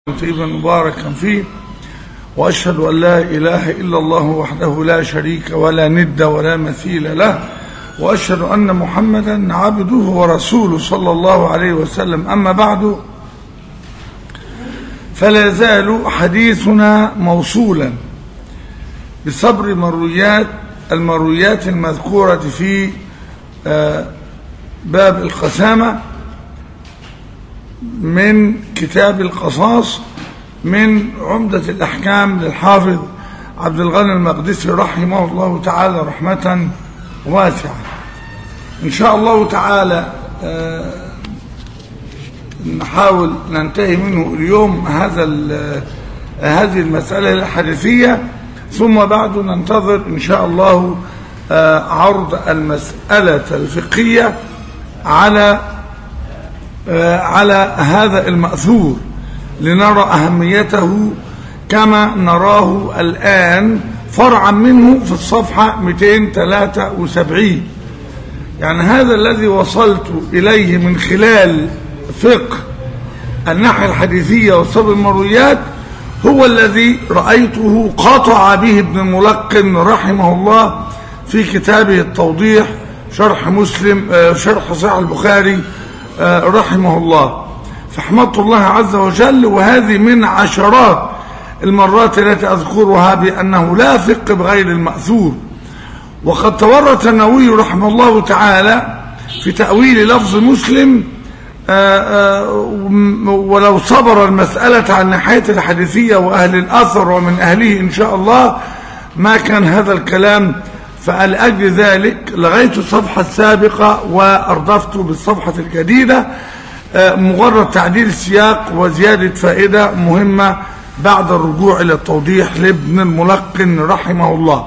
طيبا مباركا فيه وأشهد أن لا إله إلا الله وحده لا شريك ولا ند ولا مثيل له وأشهد أن محمدا عبده ورسوله صلى الله عليه وسلم أما بعد فلا يزال حديثنا موصولا بصبر مرويات المرويات المذكورة في باب القسامة من كتاب القصاص من عمدة الأحكام للحافظ عبد الغني المقدسي رحمه الله تعالى رحمة واسعة إن شاء الله تعالى نحاول ننتهي منه اليوم هذا هذه المسألة الحديثية ثم بعد ننتظر إن شاء الله عرض المسألة الفقهية على على هذا المأثور لنرى أهميته كما نراه الآن فرعا منه في الصفحة 273 يعني هذا الذي وصلت إليه من خلال فقه الناحية الحديثية والصبر المرويات هو الذي رأيته قطع به ابن الملقن رحمه الله في كتابه التوضيح شرح مسلم شرح صحيح البخاري رحمه الله فحمدت الله عز وجل وهذه من عشرات المرات التي أذكرها بأنه لا فق بغير المأثور وقد تورط النووي رحمه الله تعالى في تأويل لفظ مسلم ولو صبر المسألة عن ناحية الحديثية وأهل الأثر ومن أهله إن شاء الله ما كان هذا الكلام فلأجل ذلك لغيت الصفحة السابقة وأردفت بالصفحة الجديدة مجرد تعديل السياق وزيادة فائدة مهمة بعد الرجوع إلى التوضيح لابن الملقن رحمه الله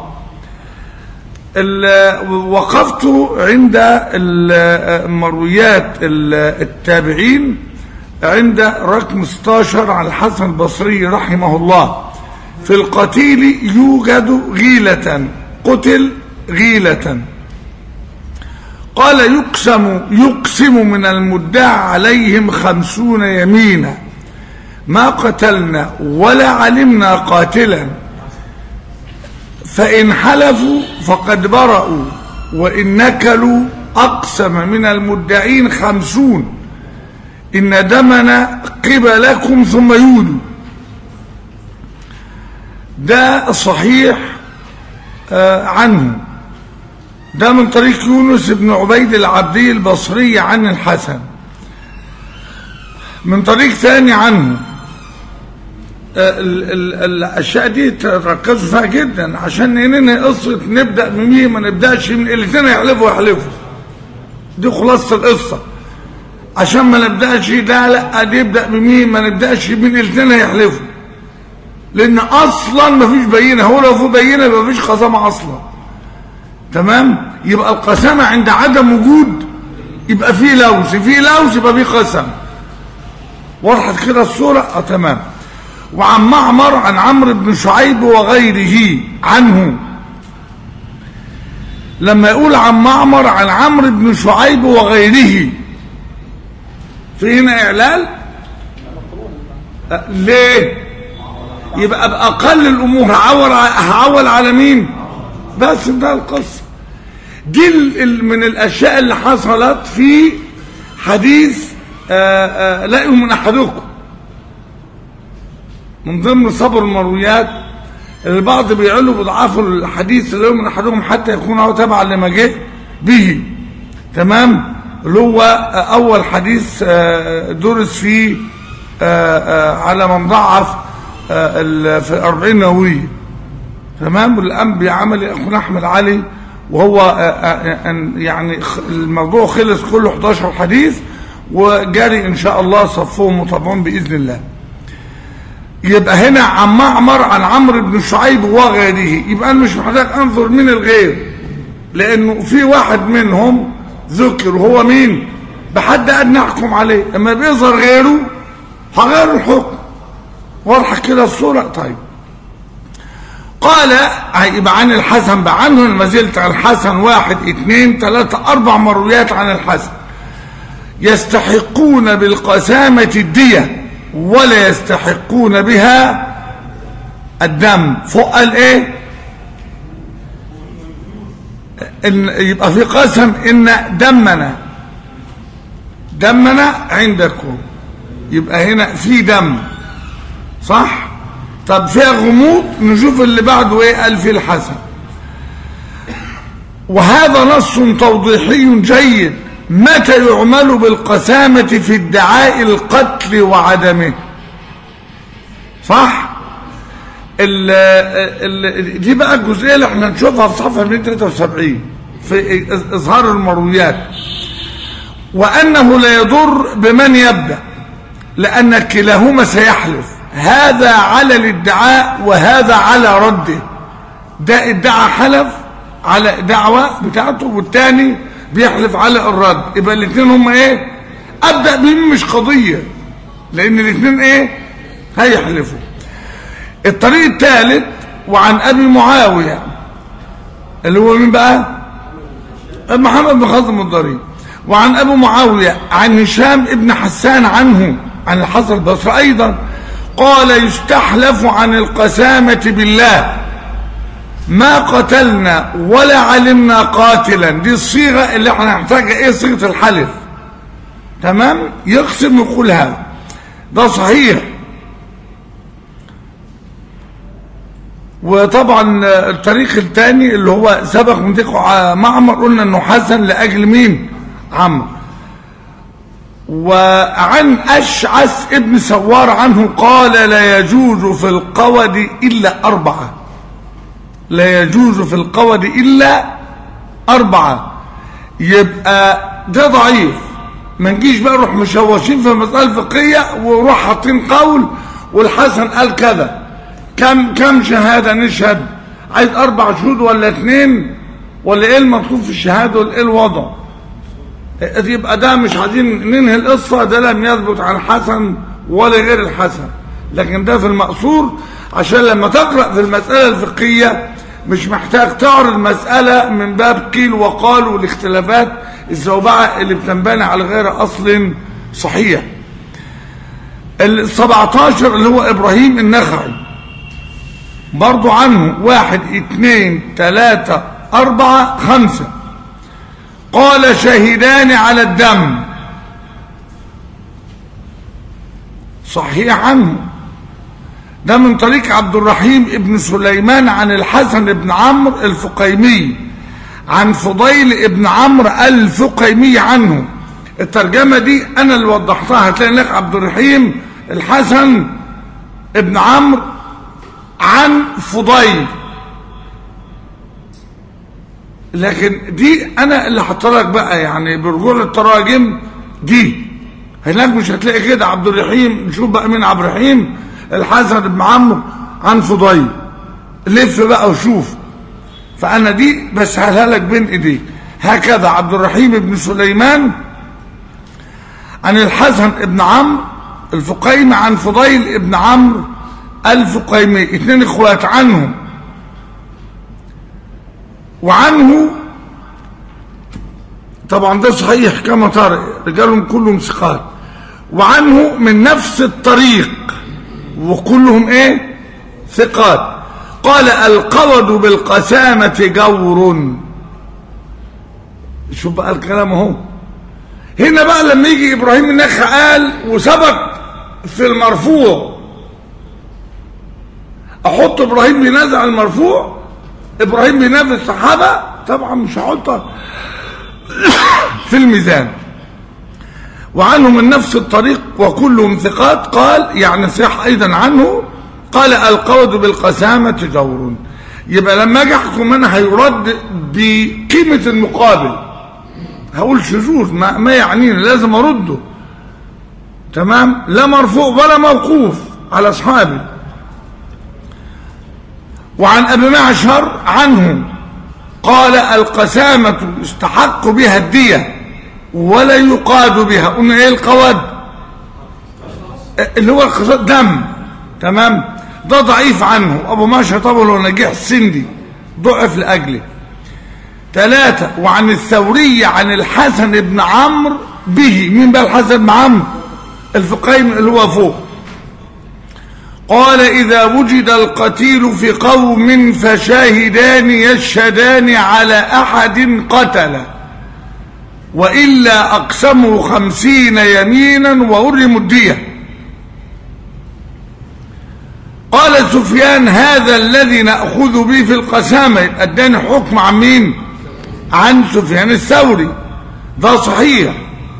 وقفت عند مرويات التابعين عند رقم 16 على الحسن البصري رحمه الله في القتيل يوجد غيلة قتل غيلة قال يقسم يقسم من المدعى عليهم خمسون يمينا ما قتلنا ولا علمنا قاتلا فإن حلفوا فقد برأوا وإن نكلوا أقسم من المدعين خمسون إن دمنا قبلكم ثم يودوا ده صحيح آه عنه ده من طريق يونس بن عبيد العبدي البصري عن الحسن من طريق ثاني عنه ال ال الاشياء دي تركزوا فيها جدا عشان ننهي قصه نبدا بمين ما نبداش من الاثنين يحلفوا يحلفوا دي خلاصه القصه عشان ما نبداش لا لا نبدا بمين ما نبداش من الاثنين يحلفوا لان اصلا ما فيش بينه هو لو في بينه يبقى ما فيش قسامه اصلا تمام يبقى القسامه عند عدم وجود يبقى في لوث في لوث يبقى في قسم وضحت كده الصوره اه تمام وعن معمر عن عمرو بن شعيب وغيره عنه لما يقول عن معمر عن عمرو بن شعيب وغيره في هنا اعلال أه ليه يبقى باقل الامور هعول هعول على مين بس ده القصه دي من الاشياء اللي حصلت في حديث آآ آآ لا يؤمن احدكم من ضمن صبر المرويات البعض بيعلوا بضعاف الحديث لا يؤمن احدهم حتى يكون هو تبعا لما جه به تمام اللي هو اول حديث درس فيه على من ضعف في 40 نوويه تمام والانبياء عمل اخونا احمد علي وهو يعني الموضوع خلص كله 11 حديث وجاري ان شاء الله صفهم وطبعهم باذن الله يبقى هنا عن معمر عن عمرو بن شعيب وغيره يبقى انا مش محتاج انظر من الغير لانه في واحد منهم ذكر وهو مين بحد ادنى احكم عليه اما بيظهر غيره هغير الحكم واضحه كده الصوره طيب قال يبقى عن الحسن بقى عنه ما زلت الحسن واحد اثنين ثلاثة أربع مرويات عن الحسن يستحقون بالقسامة الدية ولا يستحقون بها الدم فوق قال ايه إن يبقى في قسم ان دمنا دمنا عندكم يبقى هنا في دم صح طب فيها غموض نشوف اللي بعده ايه قال في الحسن وهذا نص توضيحي جيد متى يعمل بالقسامة في ادعاء القتل وعدمه صح ال ال دي بقى الجزئيه اللي احنا نشوفها في صفحه 273 في اظهار المرويات وانه لا يضر بمن يبدا لان كلاهما سيحلف هذا على الادعاء وهذا على رده ده ادعى حلف على دعوة بتاعته والتاني بيحلف على الرد يبقى الاثنين هم ايه ابدا بهم مش قضيه لان الاثنين ايه هيحلفوا الطريق الثالث وعن ابي معاويه اللي هو مين بقى محمد بن خازم الضرير وعن ابو معاويه عن هشام ابن حسان عنه عن الحسن البصري ايضا قال يستحلف عن القسامه بالله ما قتلنا ولا علمنا قاتلا دي الصيغه اللي احنا هنحتاجها ايه صيغه الحلف تمام يقسم يقول هذا ده صحيح وطبعا الطريق الثاني اللي هو سبق من ذكر معمر قلنا انه حسن لاجل مين عمرو وعن اشعث ابن سوار عنه قال لا يجوز في القود الا اربعه لا يجوز في القود الا اربعه يبقى ده ضعيف ما نجيش بقى نروح مشوشين في مساله فقهيه ونروح حاطين قول والحسن قال كذا كم كم شهاده نشهد عايز اربع شهود ولا اثنين ولا ايه المطلوب في الشهاده ولا ايه الوضع يبقى ده مش عايزين ننهي القصه ده لم يثبت عن الحسن ولا غير الحسن لكن ده في المقصور عشان لما تقرا في المساله الفقهيه مش محتاج تعرض المساله من باب قيل وقال والاختلافات الزوبعه اللي بتنبني على غير اصل صحيح ال 17 اللي هو ابراهيم النخعي برضو عنه واحد اثنين ثلاثة أربعة خمسة قال شهدان على الدم صحيح عنه ده من طريق عبد الرحيم ابن سليمان عن الحسن بن عمرو الفقيمي عن فضيل ابن عمرو الفقيمي عنه الترجمة دي أنا اللي وضحتها هتلاقي لك عبد الرحيم الحسن ابن عمرو عن فضيل لكن دي انا اللي لك بقى يعني برجوع للتراجم دي هناك مش هتلاقي كده عبد الرحيم نشوف بقى مين عبد الرحيم الحسن بن عمرو عن فضيل لف بقى وشوف فانا دي بس هلها لك بين ايديك هكذا عبد الرحيم بن سليمان عن الحسن بن عمرو الفقيم عن فضيل ابن عمرو الفقيمي اثنين اخوات عنهم وعنه طبعا ده صحيح كما ترى رجالهم كلهم ثقات وعنه من نفس الطريق وكلهم ايه ثقات قال القود بالقسامة جور شوف بقى الكلام اهو هنا بقى لما يجي ابراهيم النخع قال وسبق في المرفوع احط ابراهيم بينازع المرفوع ابراهيم بينافي الصحابه طبعا مش هحطها في الميزان وعنه من نفس الطريق وكلهم ثقات قال يعني صح ايضا عنه قال القود بالقسامه جور يبقى لما اجي احكم انا هيرد بقيمه المقابل هقول شذوذ ما, ما يعنيني لازم ارده تمام لا مرفوع ولا موقوف على اصحابي وعن ابي معشر عنه قال القسامة يستحق بها الدية ولا يقاد بها قلنا ايه القواد اللي هو القصاد دم تمام ده ضعيف عنه ابو معشر طبعا هو نجيح السندي ضعف لاجله ثلاثة وعن الثوري عن الحسن بن عمرو به مين بقى الحسن بن عمرو الفقيم اللي هو فوق قال إذا وجد القتيل في قوم فشاهدان يشهدان على أحد قتل وإلا أقسموا خمسين يمينا وأرموا الدية قال سفيان هذا الذي نأخذ به في القسامة أداني حكم عن مين عن سفيان الثوري ده صحيح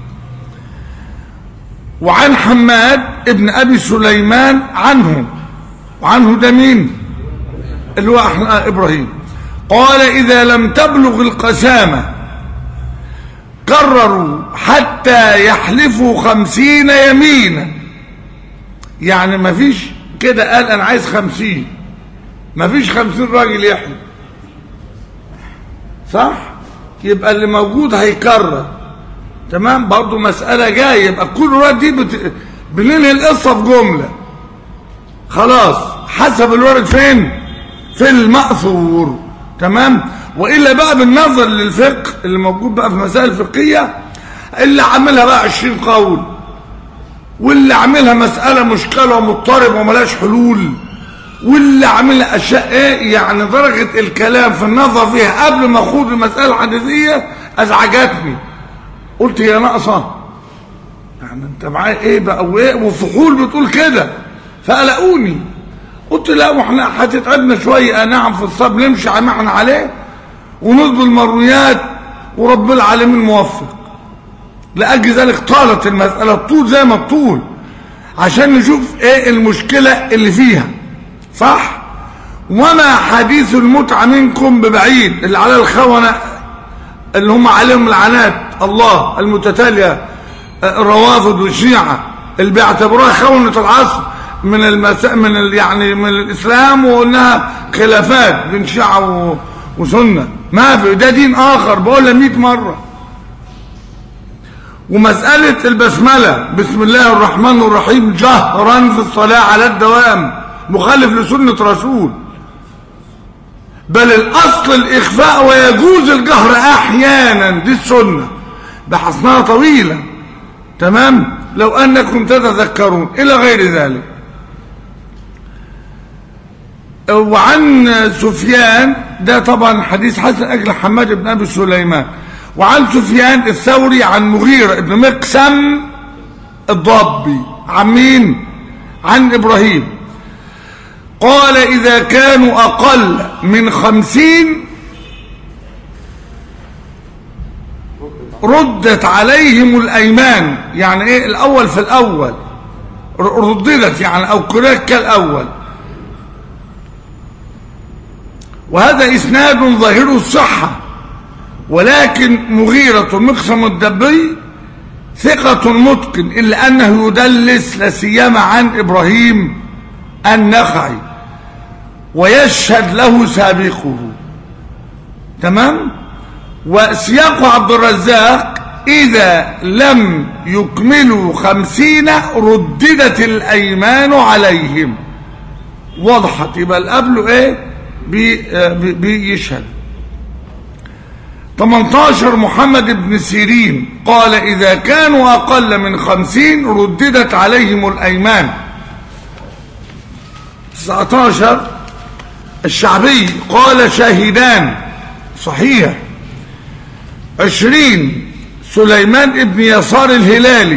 وعن حماد ابن أبي سليمان عنه وعنه ده مين اللي هو إبراهيم قال إذا لم تبلغ القسامة قرروا حتى يحلفوا خمسين يمينا يعني ما فيش كده قال أنا عايز خمسين ما فيش خمسين راجل يحلف صح يبقى اللي موجود هيكرر تمام برضه مسألة جاية يبقى كل ورد دي بت... بننهي القصة في جملة خلاص حسب الورد فين في المأثور تمام وإلا بقى بالنظر للفقه اللي موجود بقى في مسائل الفقهية اللي عاملها بقى 20 قول واللي عاملها مسألة مشكلة ومضطرب وملاش حلول واللي عاملها أشياء إيه يعني درجة الكلام في النظر فيها قبل ما أخوض المسألة الحديثية أزعجتني قلت هي ناقصة يعني أنت معايا إيه بقى وإيه وفحول بتقول كده فقلقوني قلت لا واحنا هتتعبنا شوية نعم في الصبر نمشي على ما احنا عليه ونصب المرويات ورب العالمين موفق لأجل ذلك طالت المسألة طول زي ما طول عشان نشوف ايه المشكلة اللي فيها صح وما حديث المتعة منكم ببعيد اللي على الخونة اللي هم عليهم العنات الله المتتالية الروافض والشيعة اللي بيعتبروها خونة العصر من المسا... من ال... يعني من الاسلام وقلناها خلافات بين شيعة و... وسنة ما في ده دين اخر بقولها 100 مرة ومسألة البسملة بسم الله الرحمن الرحيم جهرا في الصلاة على الدوام مخالف لسنة رسول بل الأصل الإخفاء ويجوز الجهر أحيانا دي السنة بحصنها طويلة تمام لو أنكم تتذكرون إلى غير ذلك وعن سفيان ده طبعا حديث حسن أجل حماد بن أبي سليمان وعن سفيان الثوري عن مغيرة بن مقسم الضبي عن مين عن إبراهيم قال إذا كانوا أقل من خمسين ردت عليهم الأيمان يعني إيه الأول في الأول رددت يعني أو كراك كالأول وهذا إسناد ظاهره الصحة ولكن مغيرة مقسم الدبي ثقة متقن إلا أنه يدلس لسيما عن إبراهيم النخعي ويشهد له سابقه تمام وسياق عبد الرزاق إذا لم يكملوا خمسين رددت الأيمان عليهم وضحت يبقى القبل إيه بي بيشهد 18 محمد بن سيرين قال إذا كانوا أقل من خمسين رددت عليهم الأيمان 19 الشعبي قال شاهدان صحيح 20 سليمان ابن يسار الهلالي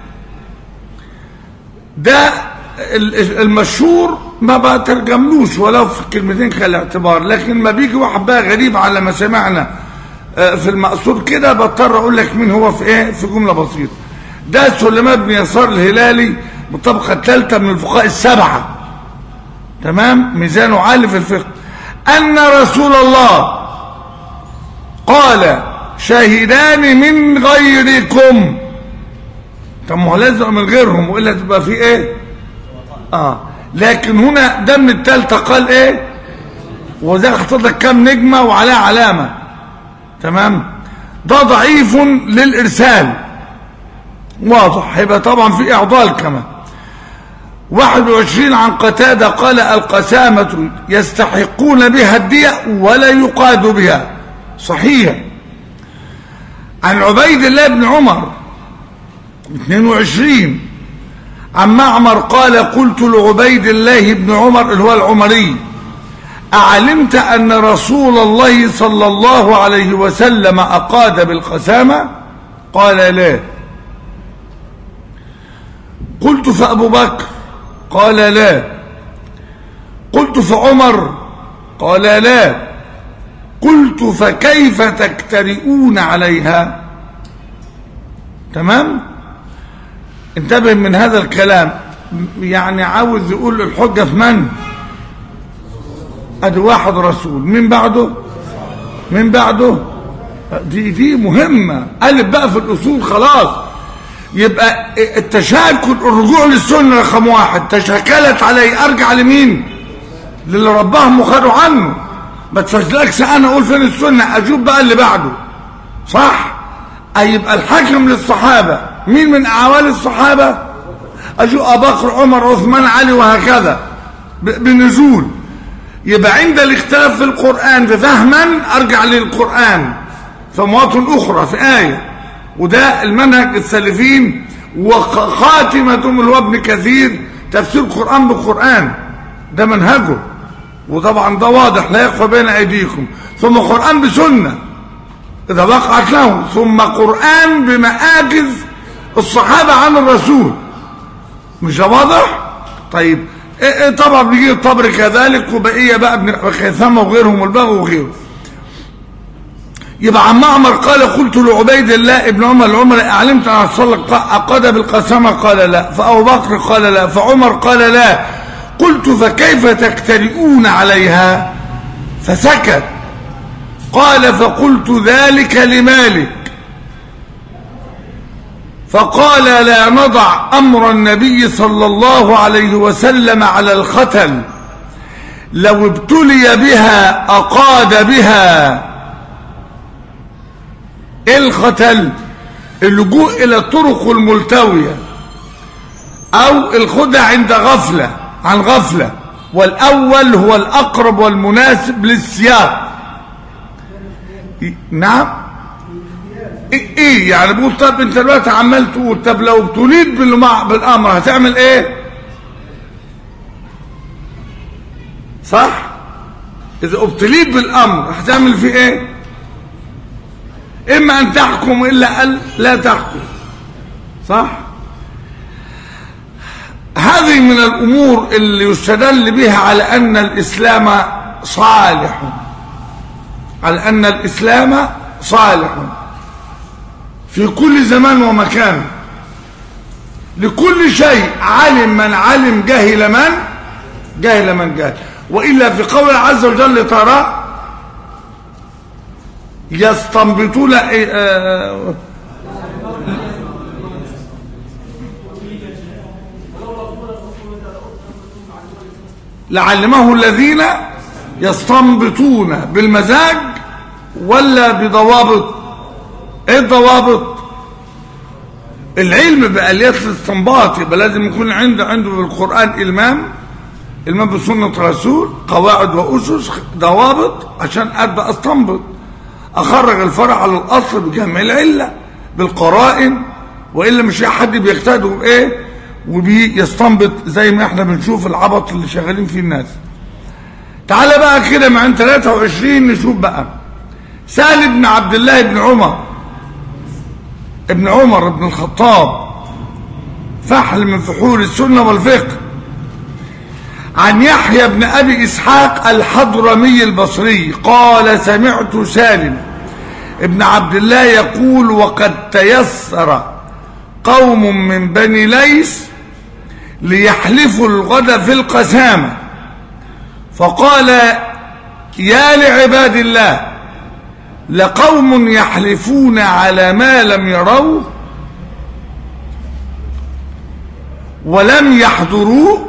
ده المشهور ما بترجملوش ولو في كلمتين كالاعتبار لكن ما بيجي واحد بقى غريب على ما سمعنا في المقصود كده بضطر اقول لك مين هو في ايه في جمله بسيطه ده سليمان بن يسار الهلالي من الطبقه الثالثه من الفقهاء السبعه تمام ميزانه عالي في الفقه ان رسول الله قال شاهدان من غيركم طب ما هو لازم من غيرهم والا تبقى في ايه اه لكن هنا ده من الثالثه قال ايه وده حطيت لك كام نجمه وعليه علامه تمام ده ضعيف للإرسال واضح هيبقى طبعا في إعضال كمان 21 عن قتادة قال القسامة يستحقون بها الدية ولا يقاد بها صحيح عن عبيد الله بن عمر 22 عن معمر قال قلت لعبيد الله بن عمر اللي هو العمري أعلمت أن رسول الله صلى الله عليه وسلم أقاد بالقسامة قال لا قلت فأبو بكر قال لا قلت فعمر قال لا قلت فكيف تكترئون عليها تمام انتبه من هذا الكلام يعني عاوز يقول الحجة في من ادي واحد رسول من بعده من بعده دي دي مهمة قلب بقى في الاصول خلاص يبقى التشاكل الرجوع للسنة رقم واحد تشكلت عليه ارجع لمين للي ربهم وخدوا عنه ما تفشلكش انا اقول فين السنة اشوف بقى اللي بعده صح اي يبقى الحكم للصحابة مين من اعوال الصحابة اشوف ابو بكر عمر عثمان علي وهكذا بنزول يبقى عند الاختلاف في القرآن ففهما ارجع للقرآن في مواطن اخرى في آية وده المنهج السلفين وخاتمتهم اللي هو ابن كثير تفسير القرآن بالقرآن ده منهجه وطبعا ده واضح لا يخفى بين ايديكم ثم قرآن بسنة اذا وقعت له ثم قرآن بمآجز الصحابة عن الرسول مش ده واضح طيب إيه إيه طبعا بيجي الطبر كذلك وبقية بقى ابن خيثمة وغيرهم والبغي وغيره يبقى عن معمر قال قلت لعبيد الله ابن عمر العمر اعلمت ان اصلك اقاد بالقسامه قال لا فابو بكر قال لا فعمر قال لا قلت فكيف تكترئون عليها فسكت قال فقلت ذلك لمالك فقال لا نضع امر النبي صلى الله عليه وسلم على الختل لو ابتلي بها اقاد بها الختل اللجوء الى الطرق الملتوية او الخدع عند غفلة عن غفلة والاول هو الاقرب والمناسب للسياق نعم ايه, إيه يعني بقول طب انت دلوقتي عمال تقول طب لو ابتليت بالامر هتعمل ايه صح اذا ابتليت بالامر هتعمل فيه ايه إما أن تحكم إلا أن لا تحكم صح هذه من الأمور اللي يستدل بها على أن الإسلام صالح على أن الإسلام صالح في كل زمان ومكان لكل شيء علم من علم جهل من جهل من جهل وإلا في قول عز وجل ترى يستنبطون آه لعلمه الذين يستنبطون بالمزاج ولا بضوابط ايه الضوابط العلم بآليات الاستنباط يبقى لازم يكون عنده عنده بالقرآن إلمام إلمام بسنة رسول قواعد وأسس ضوابط عشان أبدأ أستنبط اخرج الفرع على الاصل بجمع العله بالقرائن والا مش حد بيجتهد بايه وبيستنبط زي ما احنا بنشوف العبط اللي شغالين فيه الناس تعالى بقى كده مع 23 نشوف بقى سهل بن عبد الله بن عمر ابن عمر بن الخطاب فحل من فحول السنه والفقه عن يحيى بن أبي إسحاق الحضرمي البصري قال سمعت سالم ابن عبد الله يقول وقد تيسر قوم من بني ليس ليحلفوا الغد في القسامة فقال يا لعباد الله لقوم يحلفون على ما لم يروه ولم يحضروه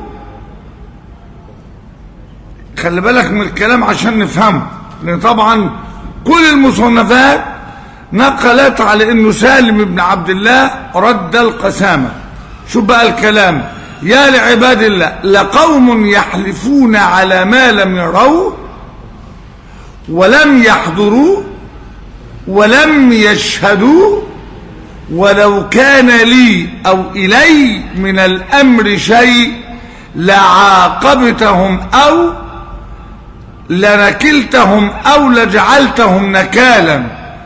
خلي بالك من الكلام عشان نفهمه لان طبعا كل المصنفات نقلت على انه سالم بن عبد الله رد القسامة شوف بقى الكلام يا لعباد الله لقوم يحلفون على ما لم يروه ولم يحضروا ولم يشهدوا ولو كان لي أو إلي من الأمر شيء لعاقبتهم أو لنكلتهم أو لجعلتهم نكالا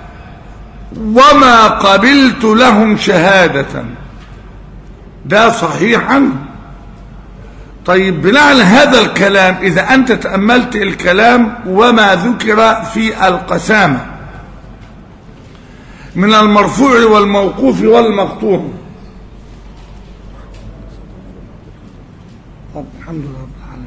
وما قبلت لهم شهادة ده صحيحا طيب بناء على هذا الكلام إذا أنت تأملت الكلام وما ذكر في القسامة من المرفوع والموقوف والمقطوع طب الحمد لله رب العالمين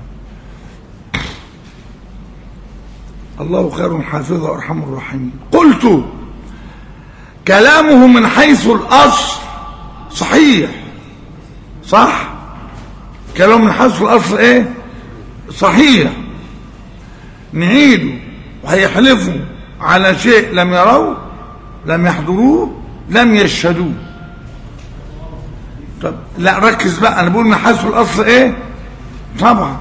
الله خير حافظ وارحم الراحمين قلت كلامه من حيث الأصل صحيح صح كلامه من حيث الأصل ايه صحيح نعيده وهيحلفوا على شيء لم يروه لم يحضروه لم يشهدوه طب لا ركز بقى انا بقول من حيث الاصل ايه طبعا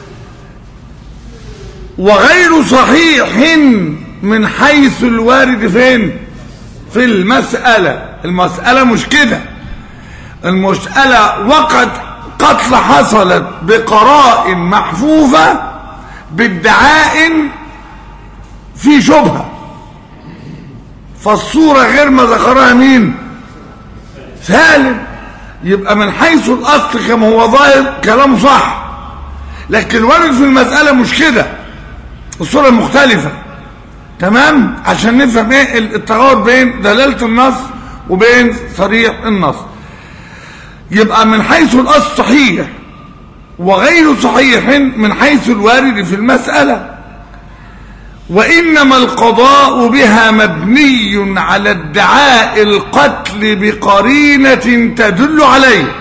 وغير صحيح من حيث الوارد فين في المسألة المسألة مش كده المسألة وقد قتل حصلت بقراء محفوفة بادعاء في شبهة فالصورة غير ما ذكرها مين سالم يبقى من حيث الأصل كما هو ظاهر كلامه صح لكن الوارد في المسألة مش كده الصورة مختلفة تمام عشان نفهم ايه التغير بين دلالة النص وبين صريح النص يبقى من حيث الأصل صحيح وغير صحيح من حيث الوارد في المسألة وإنما القضاء بها مبني على ادعاء القتل بقرينة تدل عليه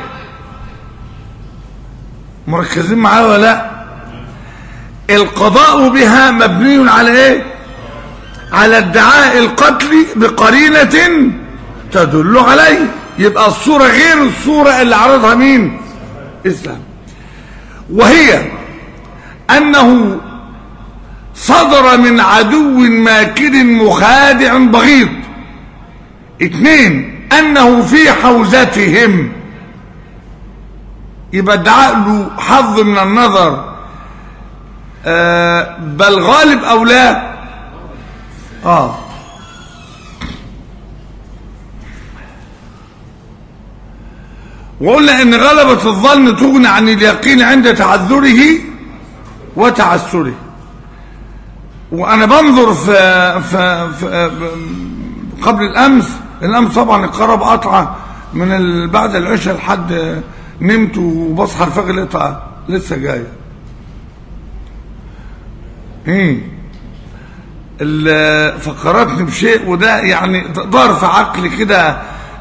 مركزين معايا ولا لا القضاء بها مبني على ايه على ادعاء القتل بقرينة تدل عليه يبقى الصورة غير الصورة اللي عرضها مين اسلام وهي انه صدر من عدو ماكر مخادع بغيض اثنين انه في حوزتهم يبقى ادعاء له حظ من النظر آه بل غالب او لا اه وقلنا ان غلبة الظن تغني عن اليقين عند تعذره وتعسره وانا بنظر في, في, في قبل الامس الامس طبعا القرب قطعه من بعد العشاء لحد نمت وبصحى الفجر لقيتها لسه جايه ايه فكرتني بشيء وده يعني دار في عقلي كده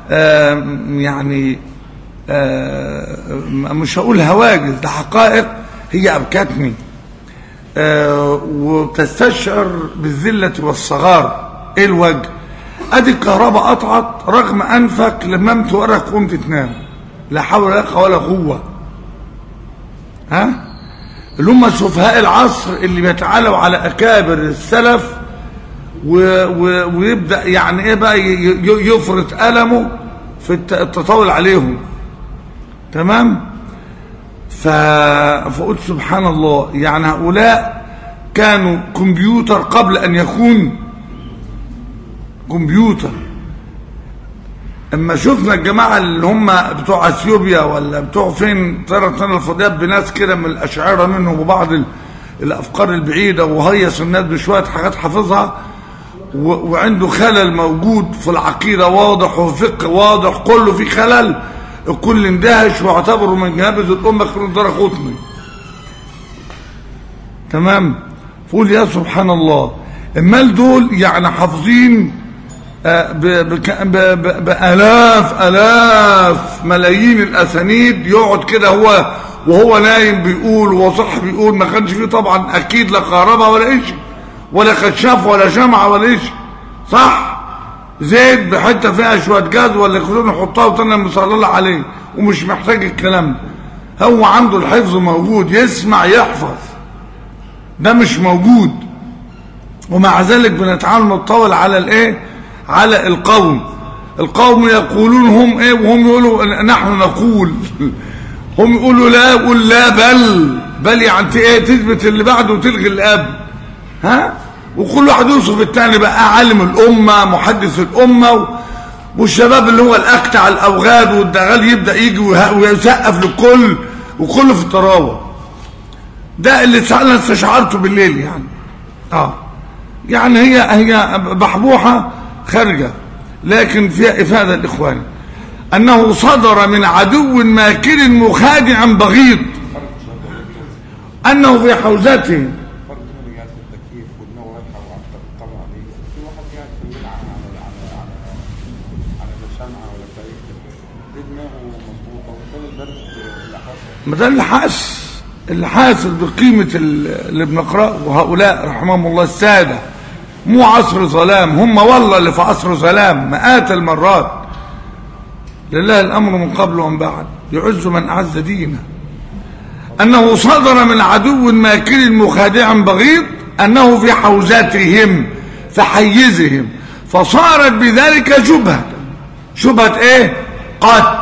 يعني آه مش هقول هواجس ده حقائق هي ابكتني آه وتستشعر بالذلة والصغار ايه الوجه ادي الكهرباء قطعت رغم انفك لممت ورق قمت تنام لا حول ولا قوه ولا قوه ها اللي هم سفهاء العصر اللي بيتعالوا على اكابر السلف و و ويبدا يعني ايه بقى يفرط المه في التطاول عليهم تمام ف... فقلت سبحان الله يعني هؤلاء كانوا كمبيوتر قبل ان يكون كمبيوتر اما شفنا الجماعة اللي هم بتوع اثيوبيا ولا بتوع فين طيرت لنا الفضيات بناس كده من الاشاعره منهم وبعض الافكار البعيده وهيص الناس بشويه حاجات حافظها و... وعنده خلل موجود في العقيده واضح وفقه واضح كله في خلل الكل اندهش واعتبروا من جنابذ الأمة كانوا دار قطني تمام فقول يا سبحان الله المال دول يعني حافظين بآلاف آلاف ملايين الأسانيد يقعد كده هو وهو نايم بيقول وهو صح بيقول ما كانش فيه طبعا أكيد لا كهرباء ولا إيش ولا كشاف ولا شمعة ولا إيش صح زيت بحته فيها شويه جاز ولا خزون نحطها وتنا مصلله عليه ومش محتاج الكلام ده هو عنده الحفظ موجود يسمع يحفظ ده مش موجود ومع ذلك بنتعامل متطاول على الايه على القوم القوم يقولون هم ايه وهم يقولوا نحن نقول هم يقولوا لا يقول لا بل بل يعني ايه تثبت اللي بعده وتلغي اللي قبل ها وكل واحد يوصف الثاني بقى عالم الامه محدث الامه و... والشباب اللي هو الاكتع الاوغاد والدغال يبدا يجي ويسقف للكل وكله في الطراوه ده اللي انا استشعرته بالليل يعني اه يعني هي هي بحبوحه خارجه لكن فيها افاده الاخوان انه صدر من عدو ماكر مخادع بغيض انه في حوزته فرق بين اللي قاعد في التكييف ودماغه رايحه وعطل طبعا عليه في واحد قاعد في الليل على على على على على الشمعه ولا التاريخ دي دماغه مظبوطه والتاني البرد اللي حاصل ما ده اللي حاس اللي حاسس بقيمة ال- اللي بنقرأه وهؤلاء رحمهم الله السادة مو عصر ظلام هم والله اللي في عصر ظلام مئات المرات لله الأمر من قبل ومن بعد يعز من أعز دينه أنه صدر من عدو ماكر مخادع بغيض أنه في حوزتهم في حيزهم فصارت بذلك شبهة شبهة ايه قتل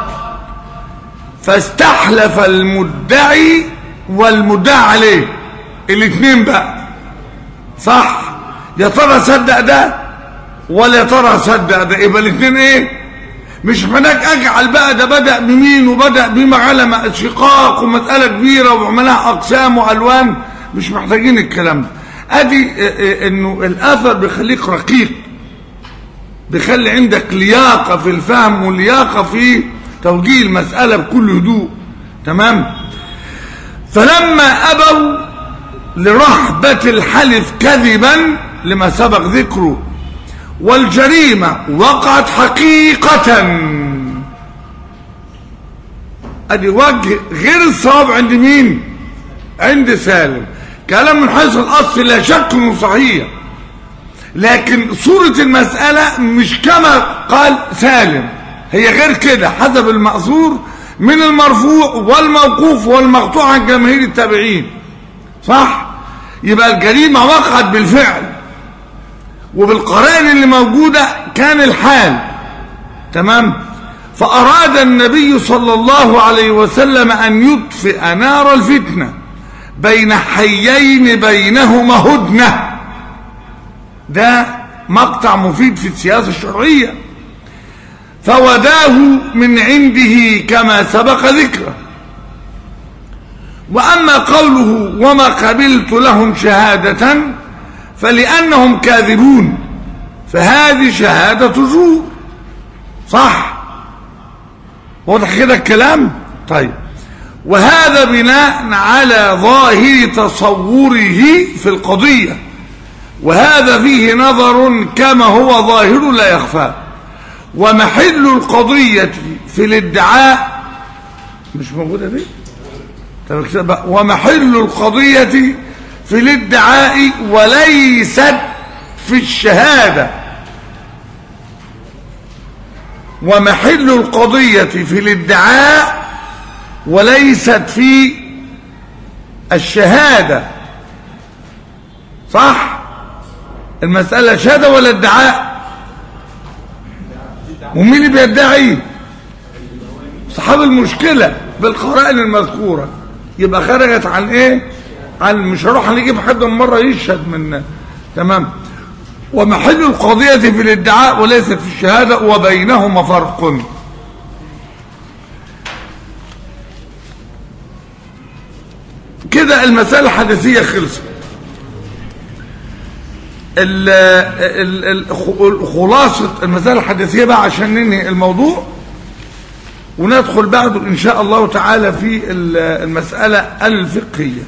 فاستحلف المدعي والمدعى عليه الاثنين بقى صح يا ترى صدق ده ولا يا ترى صدق ده يبقى الاثنين ايه مش هناك اجعل بقى ده بدا بمين وبدا بما على شقاق ومساله كبيره وعملها اقسام والوان مش محتاجين الكلام ده ادي اه، اه، انه الاثر بيخليك رقيق بيخلي عندك لياقه في الفهم ولياقه في توجيه المساله بكل هدوء تمام فلما أبوا لرهبة الحلف كذبا لما سبق ذكره والجريمة وقعت حقيقة ادي وجه غير الصواب عند مين عند سالم كلام من حيث الاصل لا شك انه صحيح لكن صورة المسألة مش كما قال سالم هي غير كده حسب المأثور من المرفوع والموقوف والمقطوع عن جماهير التابعين صح يبقى الجريمة وقعت بالفعل وبالقرائن اللي موجودة كان الحال تمام فأراد النبي صلى الله عليه وسلم أن يطفئ نار الفتنة بين حيين بينهما هدنة ده مقطع مفيد في السياسة الشرعية فوداه من عنده كما سبق ذكره وأما قوله وما قبلت لهم شهادة فلأنهم كاذبون فهذه شهادة زور صح واضح كده الكلام طيب وهذا بناء على ظاهر تصوره في القضية وهذا فيه نظر كما هو ظاهر لا يخفى ومحل القضية في الادعاء مش موجودة دي طب اكتب بقى. ومحل القضية في الادعاء وليست في الشهادة ومحل القضية في الادعاء وليست في الشهادة صح المسألة شهادة ولا ادعاء ومين اللي بيدعي صحاب المشكلة بالقرائن المذكورة يبقى خرجت عن ايه عن مش هروح نجيب حد من مرة يشهد من تمام ومحل القضية في الادعاء وليست في الشهادة وبينهما فرق كده المسألة الحديثية خلصت ال- ال- ال- خلاصة المسألة الحديثية بقى عشان ننهي الموضوع وندخل بعده إن شاء الله تعالى في ال- المسألة الفقهية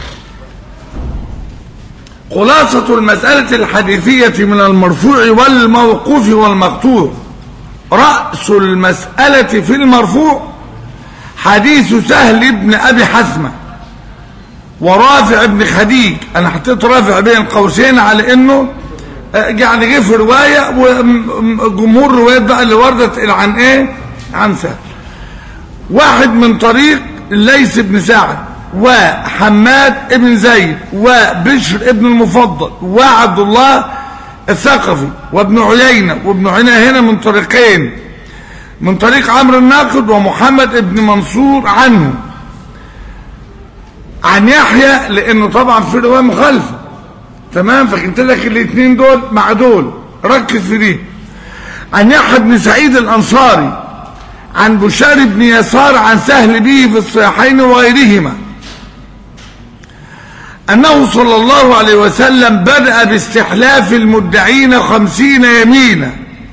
خلاصة المسألة الحديثية من المرفوع والموقوف والمقطوع رأس المسألة في المرفوع حديث سهل بن أبي حثمة ورافع بن خديج أنا حطيت رافع بين قوسين على إنه آه، يعني جه في رواية وجمهور الروايات بقى اللي وردت عن إيه عن سهل واحد من طريق ليس بن سعد وحماد بن زيد وبشر ابن المفضل وعبد الله الثقفي وابن عيينة وابن عيينة هنا من طريقين من طريق عمرو الناقد ومحمد ابن منصور عنه عن يحيى لانه طبعا في روايه مخالفه تمام فكنت لك الاثنين دول مع دول ركز في دي عن يحيى بن سعيد الانصاري عن بشار بن يسار عن سهل به في الصحيحين وغيرهما أنه صلى الله عليه وسلم بدأ باستحلاف المدعين خمسين يمينا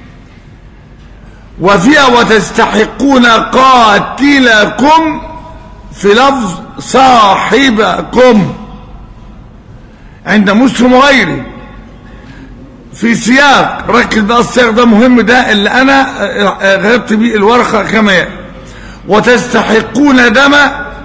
وفيها وتستحقون قاتلكم في لفظ صاحبكم عند مسلم وغيره في سياق ركز بقى السياق ده مهم ده اللي انا غيرت بيه الورقه كما يأتي. وتستحقون دم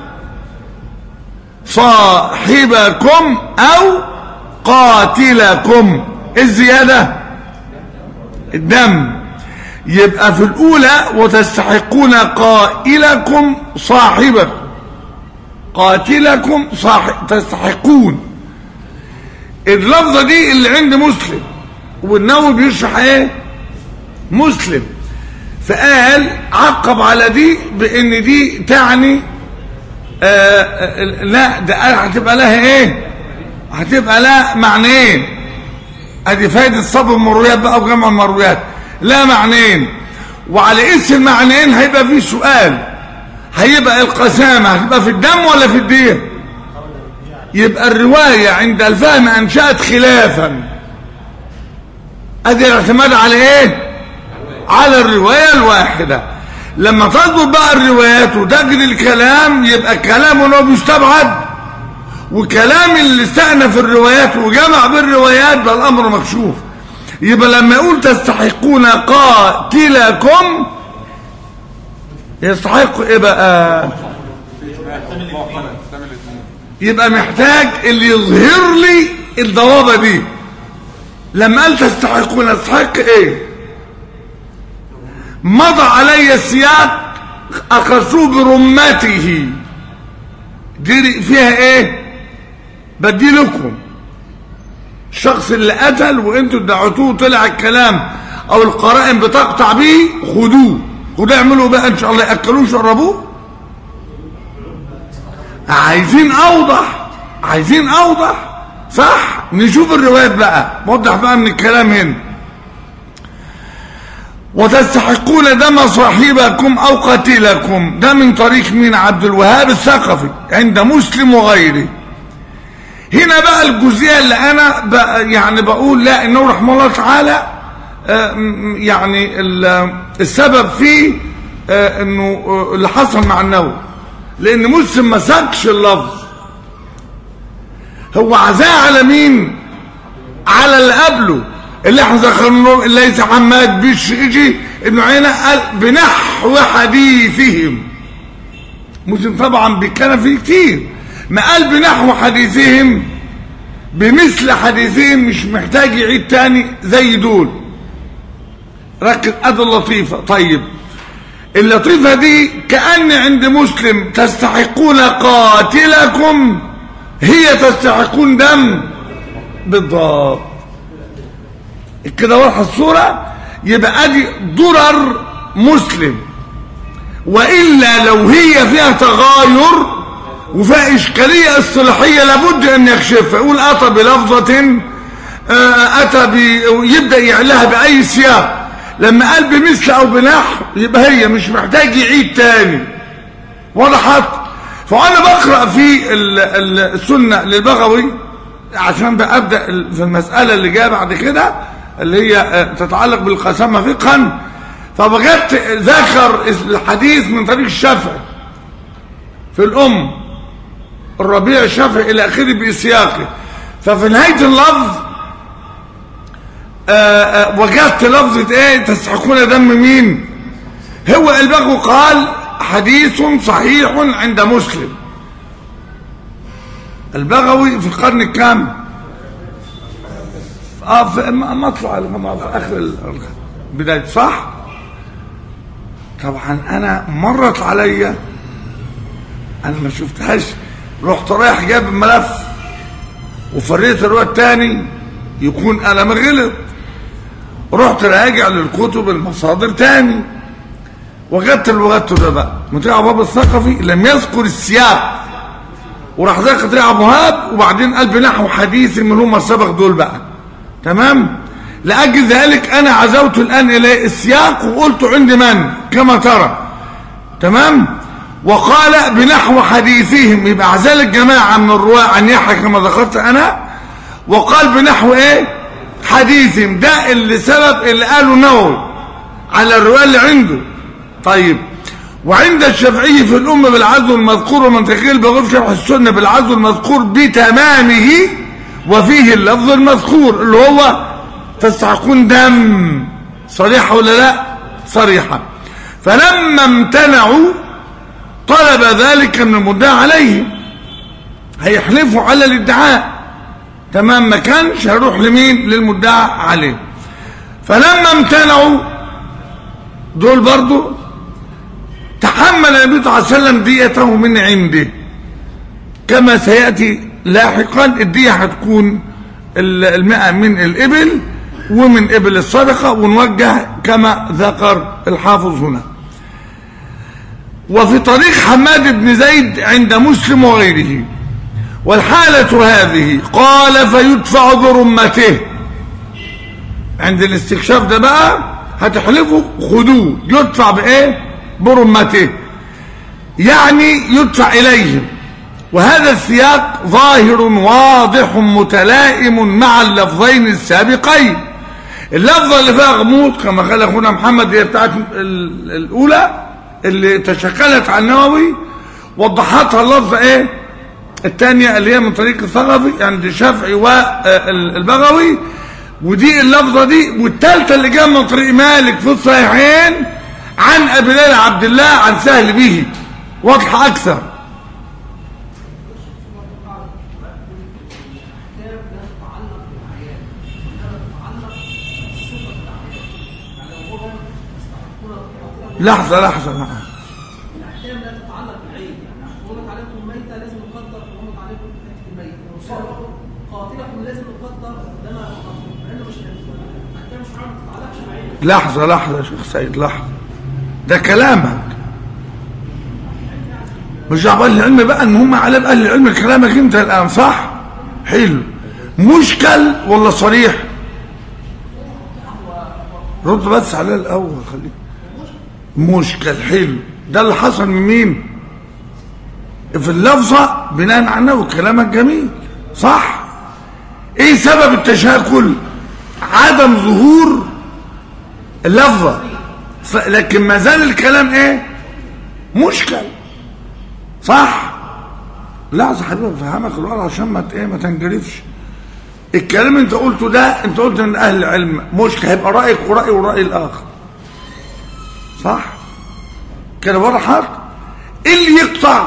صاحبكم او قاتلكم الزياده الدم يبقى في الاولى وتستحقون قائلكم صاحبكم قاتلكم صاحب تستحقون اللفظه دي اللي عند مسلم والنووي بيشرح ايه مسلم فقال عقب على دي بان دي تعني آآ آآ لا ده قال هتبقى لها ايه هتبقى لها معنيين ادي فايده صب المرويات بقى وجمع المرويات لا معنيين وعلى اسم المعنيين هيبقى في سؤال هيبقى القسامه هتبقى في الدم ولا في الديه يبقى الروايه عند الفهم انشات خلافا ادي الاعتماد على ايه على الروايه الواحده لما تضبط بقى الروايات وتجد الكلام يبقى الكلام اللي هو بيستبعد وكلام اللي استأنف الروايات وجمع بالروايات ده الامر مكشوف يبقى لما يقول تستحقون قاتلكم يستحق ايه بقى يبقى محتاج اللي يظهر لي الضوابط دي لما قال تستحقون استحق ايه مضى علي السياق اخذوه برمته دي فيها ايه بدي لكم الشخص اللي قتل وانتوا ادعتوه طلع الكلام او القرائن بتقطع به خدوه خدوه اعملوا بقى ان شاء الله ياكلوه شربوه عايزين اوضح عايزين اوضح صح نشوف الروايات بقى وضح بقى من الكلام هنا وتستحقون دم صاحبكم او قتيلكم ده من طريق مين عبد الوهاب الثقفي عند مسلم وغيره هنا بقى الجزئيه اللي انا بقى يعني بقول لا انه رحمه الله تعالى يعني السبب فيه انه اللي حصل مع النووي لان مسلم ما ساقش اللفظ هو عزاه على مين على اللي قبله اللي احنا ذكرناه ليس حماد بيش اجي ابن عيينة قال بنحو حديثهم مسلم طبعا بيتكلم فيه كتير ما قال بنحو حديثهم بمثل حديثهم مش محتاج يعيد تاني زي دول ركز ادي اللطيفة طيب اللطيفة دي كأن عند مسلم تستحقون قاتلكم هي تستحقون دم بالضبط كده واضحه الصوره يبقى ادي ضرر مسلم والا لو هي فيها تغاير وفيها اشكاليه اصطلاحيه لابد ان يكشفها يقول اتى بلفظه اتى بي يبدا يعلها باي سياق لما قال بمثل او بنحو يبقى هي مش محتاج يعيد تاني وضحت فانا بقرا في السنه للبغوي عشان بقى ابدا في المساله اللي جايه بعد كده اللي هي تتعلق بالقسامه فقها فوجدت ذكر الحديث من طريق الشافعي في الام الربيع الشافعي الى اخره بسياقه ففي نهايه اللفظ وجدت لفظه ايه تستحقون دم مين هو البغو قال حديث صحيح عند مسلم البغوي في القرن الكام اه في مطلع في اخر بدايه صح طبعا انا مرت عليا انا ما شفتهاش رحت رايح جاب الملف وفريت الروايه الثاني يكون انا ما غلط رحت راجع للكتب المصادر تاني وجدت اللغات ده بقى مطيع باب الثقفي لم يذكر السياق وراح ذاكر طريق ابو هاب وبعدين قال بنحو حديث من هم السبق دول بقى تمام لاجل ذلك انا عزوت الان الى السياق وقلت عند من كما ترى تمام وقال بنحو حديثهم يبقى عزال الجماعه من الرواه عن يحيى كما ذكرت انا وقال بنحو ايه حديثهم ده اللي سبب اللي قاله نووي على الروايه اللي عنده طيب وعند الشافعي في الأمة بالعزو المذكور ومنطقي البغير في شرح السنة بالعزو المذكور بتمامه وفيه اللفظ المذكور اللي هو تستحقون دم صريحة ولا لا صريحة فلما امتنعوا طلب ذلك من المدعى عليه هيحلفوا على الادعاء تمام ما كانش هيروح لمين للمدعى عليه فلما امتنعوا دول برضو تحمل النبي صلى الله عليه وسلم ديته من عنده كما سيأتي لاحقا الدية هتكون المئة من الإبل ومن إبل الصدقة ونوجه كما ذكر الحافظ هنا وفي طريق حماد بن زيد عند مسلم وغيره والحالة هذه قال فيدفع برمته عند الاستكشاف ده بقى هتحلفوا خدوه يدفع بايه برمته يعني يدفع اليهم وهذا السياق ظاهر واضح متلائم مع اللفظين السابقين اللفظه اللي فيها غموض كما قال اخونا محمد هي بتاعت الاولى اللي تشكلت عن النووي وضحتها اللفظه ايه الثانيه اللي هي من طريق الثقفي عند الشافعي والبغوي ودي اللفظه دي والثالثه اللي جايه من طريق مالك في الصحيحين عن ابي ليلى عبد الله عن سهل به واضحه اكثر لحظه لحظه معاه الاحكام لا تتعلق بالعين يعني حرمت عليكم ميته لازم نقدر حرمت عليكم حته الميت قاتلكم لازم نقدر دم قاتلكم لانه مش الاحكام مش حرام ما تتعلقش بعين لحظه لحظه يا شيخ سيد لحظه ده كلامك مش دعوه اهل العلم بقى المهم على اهل العلم كلامك انت الان صح حلو مشكل ولا صريح رد بس عليه الاول خليك مشكل حلو ده اللي حصل من مين في اللفظة بناء عنه كلامك جميل صح ايه سبب التشاكل عدم ظهور اللفظة ف- لكن ما زال الكلام ايه مشكل صح لحظة حبيبي بفهمك الوضع عشان ما ت- ايه ما تنجرفش الكلام انت قلته ده انت قلت ان اهل العلم مشكل هيبقى رايك ورايي وراي الاخر صح كده وضحت ايه اللي يقطع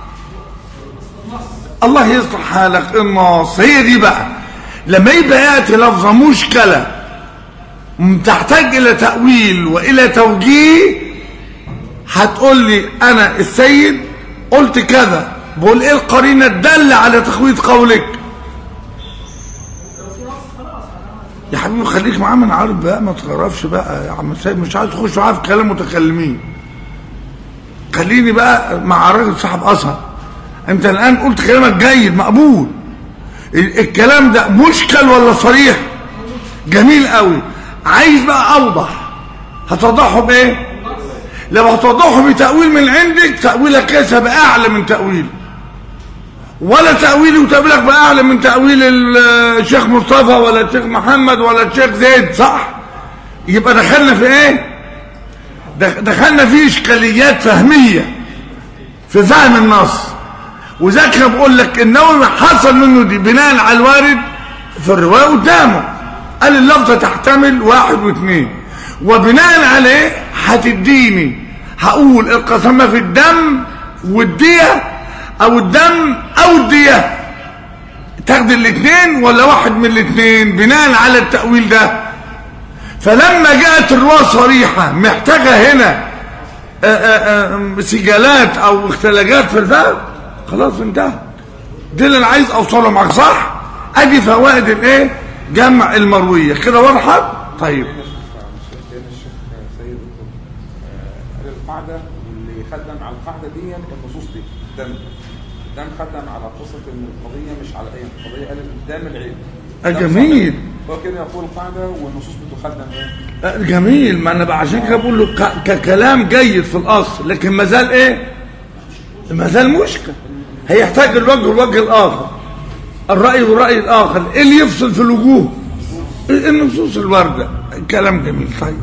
الله يصلح حالك النص هي دي بقى لما يبقى ياتي لفظه مشكله م- تحتاج الى تاويل والى توجيه هتقول لي انا السيد قلت كذا بقول ايه القرينه الداله على تخويض قولك يا حبيبي خليك معاه من عارف بقى ما تخرفش بقى يا عم سيد مش عايز تخش معاه في كلام متكلمين خليني بقى مع راجل صاحب اثر انت الان قلت كلامك جيد مقبول ال- الكلام ده مشكل ولا صريح جميل قوي عايز بقى اوضح هتوضحه بايه لو هتوضحه بتاويل من عندك تاويلك ليس باعلى من تاويل ولا تأويلي وتأويلك بقى أعلى من تأويل ال- الشيخ مصطفى ولا الشيخ محمد ولا الشيخ زيد صح يبقى دخلنا في ايه دخ- دخلنا في إشكاليات فهمية في فهم النص وذاك أنا بقول لك النووي حصل منه دي بناء على الوارد في الرواية قدامه قال اللفظة تحتمل واحد واثنين وبناء عليه هتديني هقول القسمة في الدم والدية او الدم او الدية تاخد الاثنين ولا واحد من الاثنين بناء على التأويل ده فلما جاءت الرواية صريحة محتاجة هنا آه، آه، آه، سجالات او اختلاجات في الفهم خلاص انتهى دي اللي انا عايز اوصله معاك صح ادي فوائد الايه جمع المرويه كده وضحت طيب القاعده دي النصوص دي دم دم خدم على قصه ان القضيه مش على ايه القضيه قالت قدام العلم آه، دم جميل. خدم. هو كده يقول القاعده والنصوص بتخدم ايه آه، جميل ما انا بقى عشان كده بقول له ك- ككلام جيد في الاصل لكن ما زال ايه ما زال مشكل هيحتاج الوجه والوجه الاخر الراي والراي الاخر ايه اللي يفصل في الوجوه النصوص الوارده كلام جميل طيب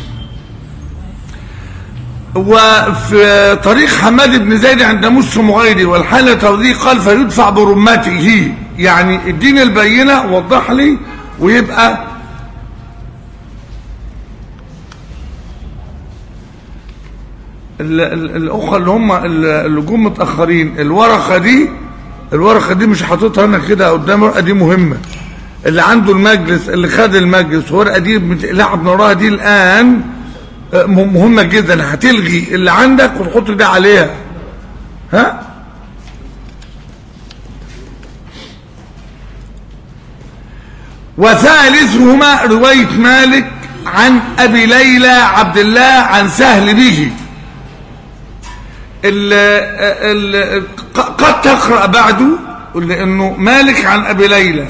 وفي طريق حماد بن زيد عند مسلم وغيره والحالة توضيح قال فيدفع برمته يعني اديني البينة وضح لي ويبقى ال- ال- الاخوه اللي هم ال- اللي جم متاخرين الورقه دي الورقه دي مش حاططها انا كده قدام الورقه دي مهمه اللي عنده المجلس اللي خد المجلس الورقه دي بتلعب وراها دي الان آه، م- مهمه جدا هتلغي اللي عندك وتحط ده عليها ها وثالثهما روايه مالك عن ابي ليلى عبد الله عن سهل به ال ال قد تقرأ بعده لأنه مالك عن أبي ليلى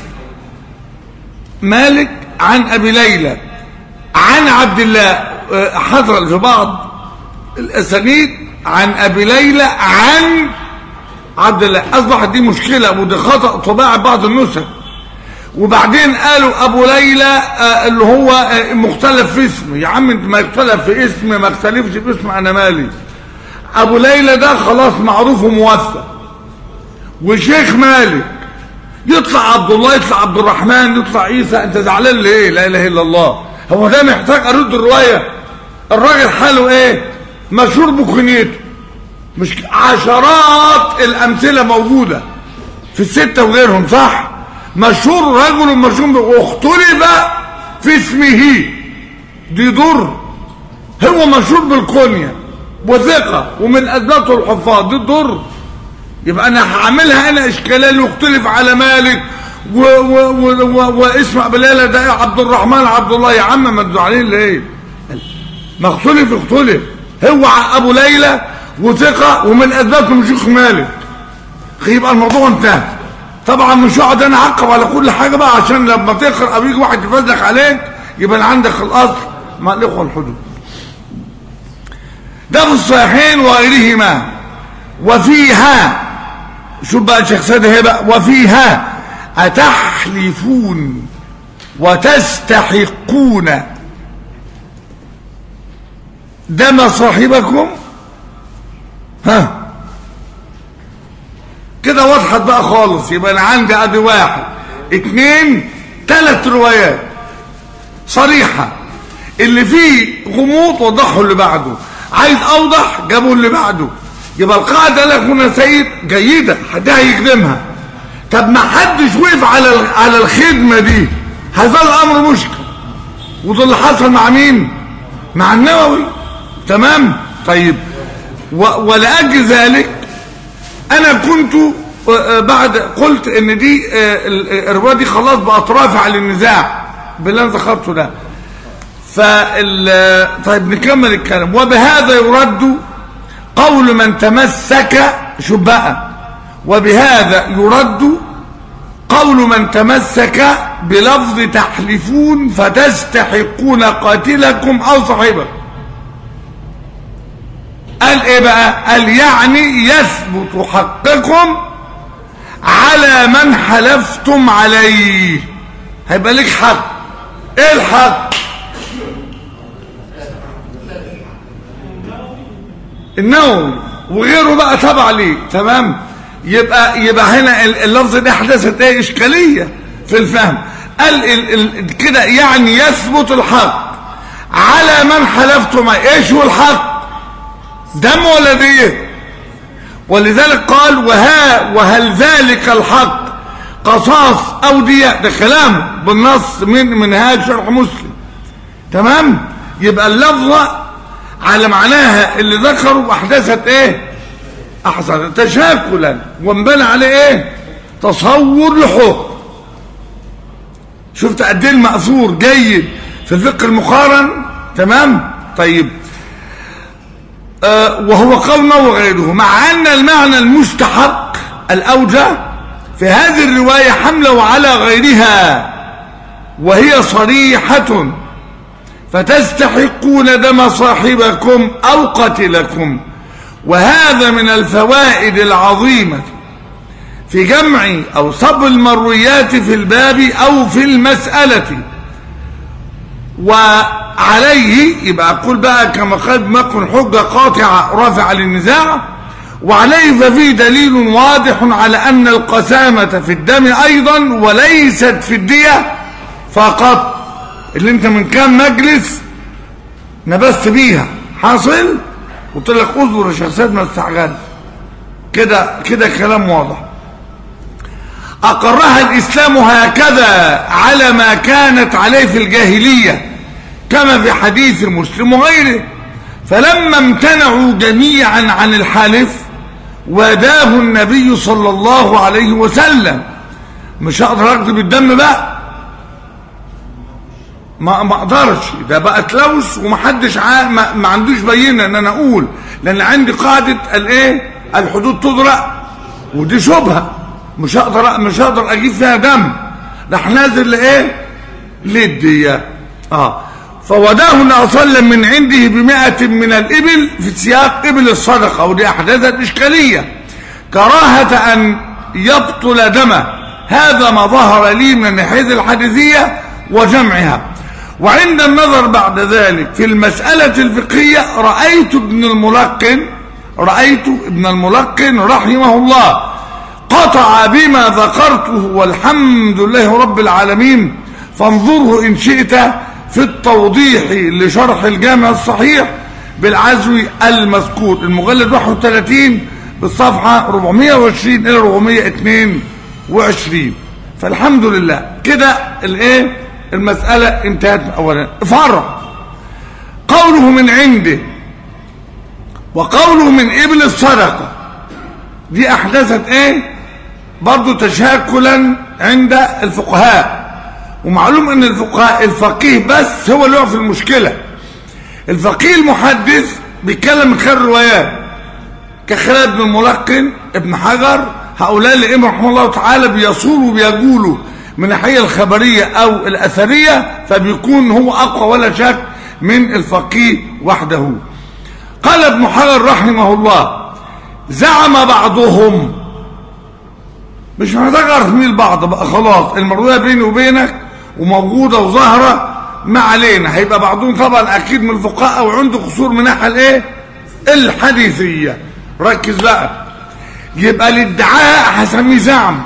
مالك عن أبي ليلى عن عبد الله آه، حصل في بعض الأسانيد عن أبي ليلى عن عبد الله أصبحت دي مشكلة وده خطأ طباع بعض النسخ وبعدين قالوا ابو ليلى آه، اللي هو آه، مختلف في اسمه يا عم انت ما يختلف في اسم ما اختلفش في اسم انا مالي ابو ليلى ده خلاص معروف وموثق وشيخ مالك يطلع عبد الله يطلع عبد الرحمن يطلع عيسى انت زعلان ليه لا اله الا الله هو ده محتاج ارد الروايه الراجل حاله ايه مشهور بكنيته مش عشرات الامثله موجوده في الستة وغيرهم صح مشهور رجل مشهور واختلف في اسمه دي ضر هو مشهور بالكنية وثقة ومن أثباته الحفاظ دي ضر يبقى أنا هعملها أنا إشكالية اللي يختلف على مالك و و و و واسم أبو ليلى ده عبد الرحمن عبد الله يا عم ما تدعوا عليه ليه ما اختلف اختلف هو أبو ليلى وثقة ومن أثباته من شيخ مالك يبقى الموضوع انتهى طبعا مش هقعد انا اعقب على كل حاجه بقى عشان لما تقرا او يجي واحد يفزلك عليك يبقى عندك الاصل مع الاخوه الحدود ده في الصحيحين وغيرهما وفيها شوف بقى الشيخ سيد اهي بقى وفيها أتحلفون وتستحقون دم صاحبكم ها كده وضحت بقى خالص يبقى انا عندي ادي واحد اتنين تلات روايات صريحة اللي فيه غموض وضحوا اللي بعده عايز اوضح جابوا اللي بعده يبقى القاعدة لك هنا سيد جيدة حد هيخدمها طب ما حدش وقف على على الخدمة دي هذا الامر مشكل وده اللي حصل مع مين مع النووي تمام طيب و ولاجل ذلك انا كنت بعد قلت ان دي الروايه دي خلاص بقت رافعه للنزاع باللي انا ذكرته ده فال طيب نكمل الكلام وبهذا يرد قول من تمسك شوف بقى وبهذا يرد قول من تمسك بلفظ تحلفون فتستحقون قاتلكم او صاحبكم قال ايه بقى قال يعني يثبت حقكم على من حلفتم عليه هيبقى لك حق ايه الحق النووي وغيره بقى تبع ليه تمام يبقى يبقى هنا اللفظ ده حدثت ايه اشكاليه في الفهم قال ال ال كده يعني يثبت الحق على من حلفتم ايش هو الحق دم ولا دية ولذلك قال وها وهل ذلك الحق قصاص او دية ده كلام بالنص من منهاج شرح مسلم تمام يبقى اللفظة على معناها اللي ذكروا احدثت ايه احسن تشاكلا وانبنى عليه ايه تصور لحكم شفت قد ايه المأثور جيد في الفقه المقارن تمام طيب آه، وهو قولنا وغيره مع أن المعنى المستحق الأوجه في هذه الرواية حمله على غيرها وهي صريحة فتستحقون دم صاحبكم أو قتلكم وهذا من الفوائد العظيمة في جمع أو صب المرويات في الباب أو في المسألة وعليه يبقى أقول بقى كما قد ما يكون حجة قاطعة رافعة للنزاع وعليه ففيه دليل واضح على أن القسامة في الدم أيضا وليست في الدية فقط اللي انت من كام مجلس نبست بيها حاصل قلت لك اصبر يا شيخ سيد ما تستعجلش كده كده كلام واضح أقرها الإسلام هكذا على ما كانت عليه في الجاهلية كما في حديث مسلم وغيره فلما امتنعوا جميعا عن الحلف وداه النبي صلى الله عليه وسلم مش هقدر اكتب الدم بقى ما ما اقدرش ده بقى تلوث ومحدش عا... ما, ما عندوش بينه ان انا اقول لان عندي قاعده الايه الحدود تدرأ ودي شبهه مش هقدر مش هقدر اجيب فيها دم راح نازل لايه للديه اه فوداه النبي صلى الله عليه وسلم من عنده بمائة من الإبل في سياق إبل الصدقة ودي أحدثت إشكالية كراهة أن يبطل دمه هذا ما ظهر لي من الناحية الحديثية وجمعها وعند النظر بعد ذلك في المسألة الفقهية رأيت ابن الملقن رأيت ابن الملقن رحمه الله قطع بما ذكرته والحمد لله رب العالمين فانظره إن شئت في التوضيح لشرح الجامع الصحيح بالعزو المذكور المجلد 31 بالصفحة 420 إلى 422 فالحمد لله كده الايه المسألة انتهت من أولا فرع قوله من عنده وقوله من إبل الصدقة دي أحدثت ايه برضو تشاكلا عند الفقهاء ومعلوم ان الفقهاء الفقيه بس هو اللي يقع في المشكلة الفقيه المحدث بيتكلم من خير الروايات كخالد بن ملقن ابن حجر هؤلاء الائمه رحمه الله تعالى بيصولوا وبيقولوا من الناحيه الخبريه او الاثريه فبيكون هو اقوى ولا شك من الفقيه وحده قال ابن حجر رحمه الله زعم بعضهم مش محتاج اعرف مين البعض بقى خلاص المرويه بيني وبينك وموجوده وظاهره ما علينا هيبقى بعضهم طبعا اكيد من الفقهاء او عنده قصور من ناحيه الايه الحديثيه ركز بقى يبقى الادعاء هسميه زعم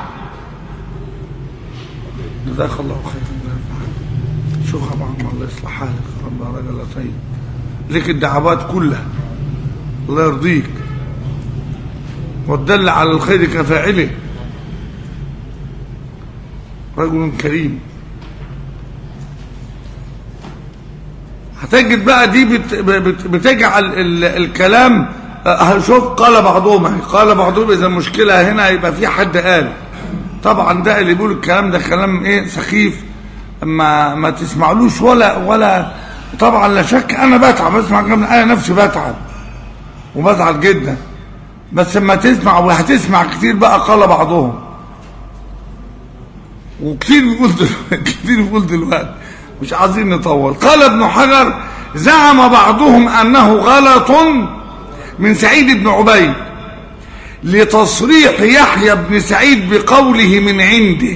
جزاك الله خير شوف طبعا الله يصلح حالك رب رجل طيب لك الدعوات كلها الله يرضيك والدل على الخير كفاعله رجل كريم هتجد بقى دي بت بت بتجعل ال الكلام شوف قال بعضهم قال بعضهم اذا المشكله هنا يبقى في حد قال طبعا ده اللي بيقول الكلام ده كلام ايه سخيف ما ما تسمعلوش ولا ولا طبعا لا شك انا بتعب بسمع كلام انا نفسي بتعب وبزعل جدا بس لما تسمع وهتسمع كتير بقى قال بعضهم وكتير بيقول دلوقتي كتير بيقول دلوقتي مش عايزين نطول قال ابن حجر زعم بعضهم انه غلط من سعيد بن عبيد لتصريح يحيى بن سعيد بقوله من عنده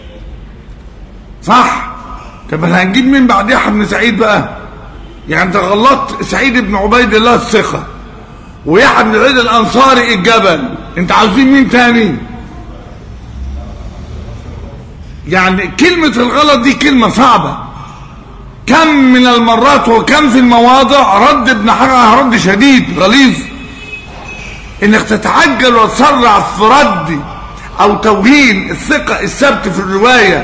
صح طب هنجيب مين بعد يحيى بن سعيد بقى يعني انت غلطت سعيد بن عبيد الله الثقه ويحيى بن عبيد الانصاري الجبل انت عاوزين مين تاني يعني كلمة الغلط دي كلمة صعبة كم من المرات وكم في المواضع رد ابن حجر رد شديد غليظ انك تتعجل وتسرع في رد او توهين الثقة الثبت في الرواية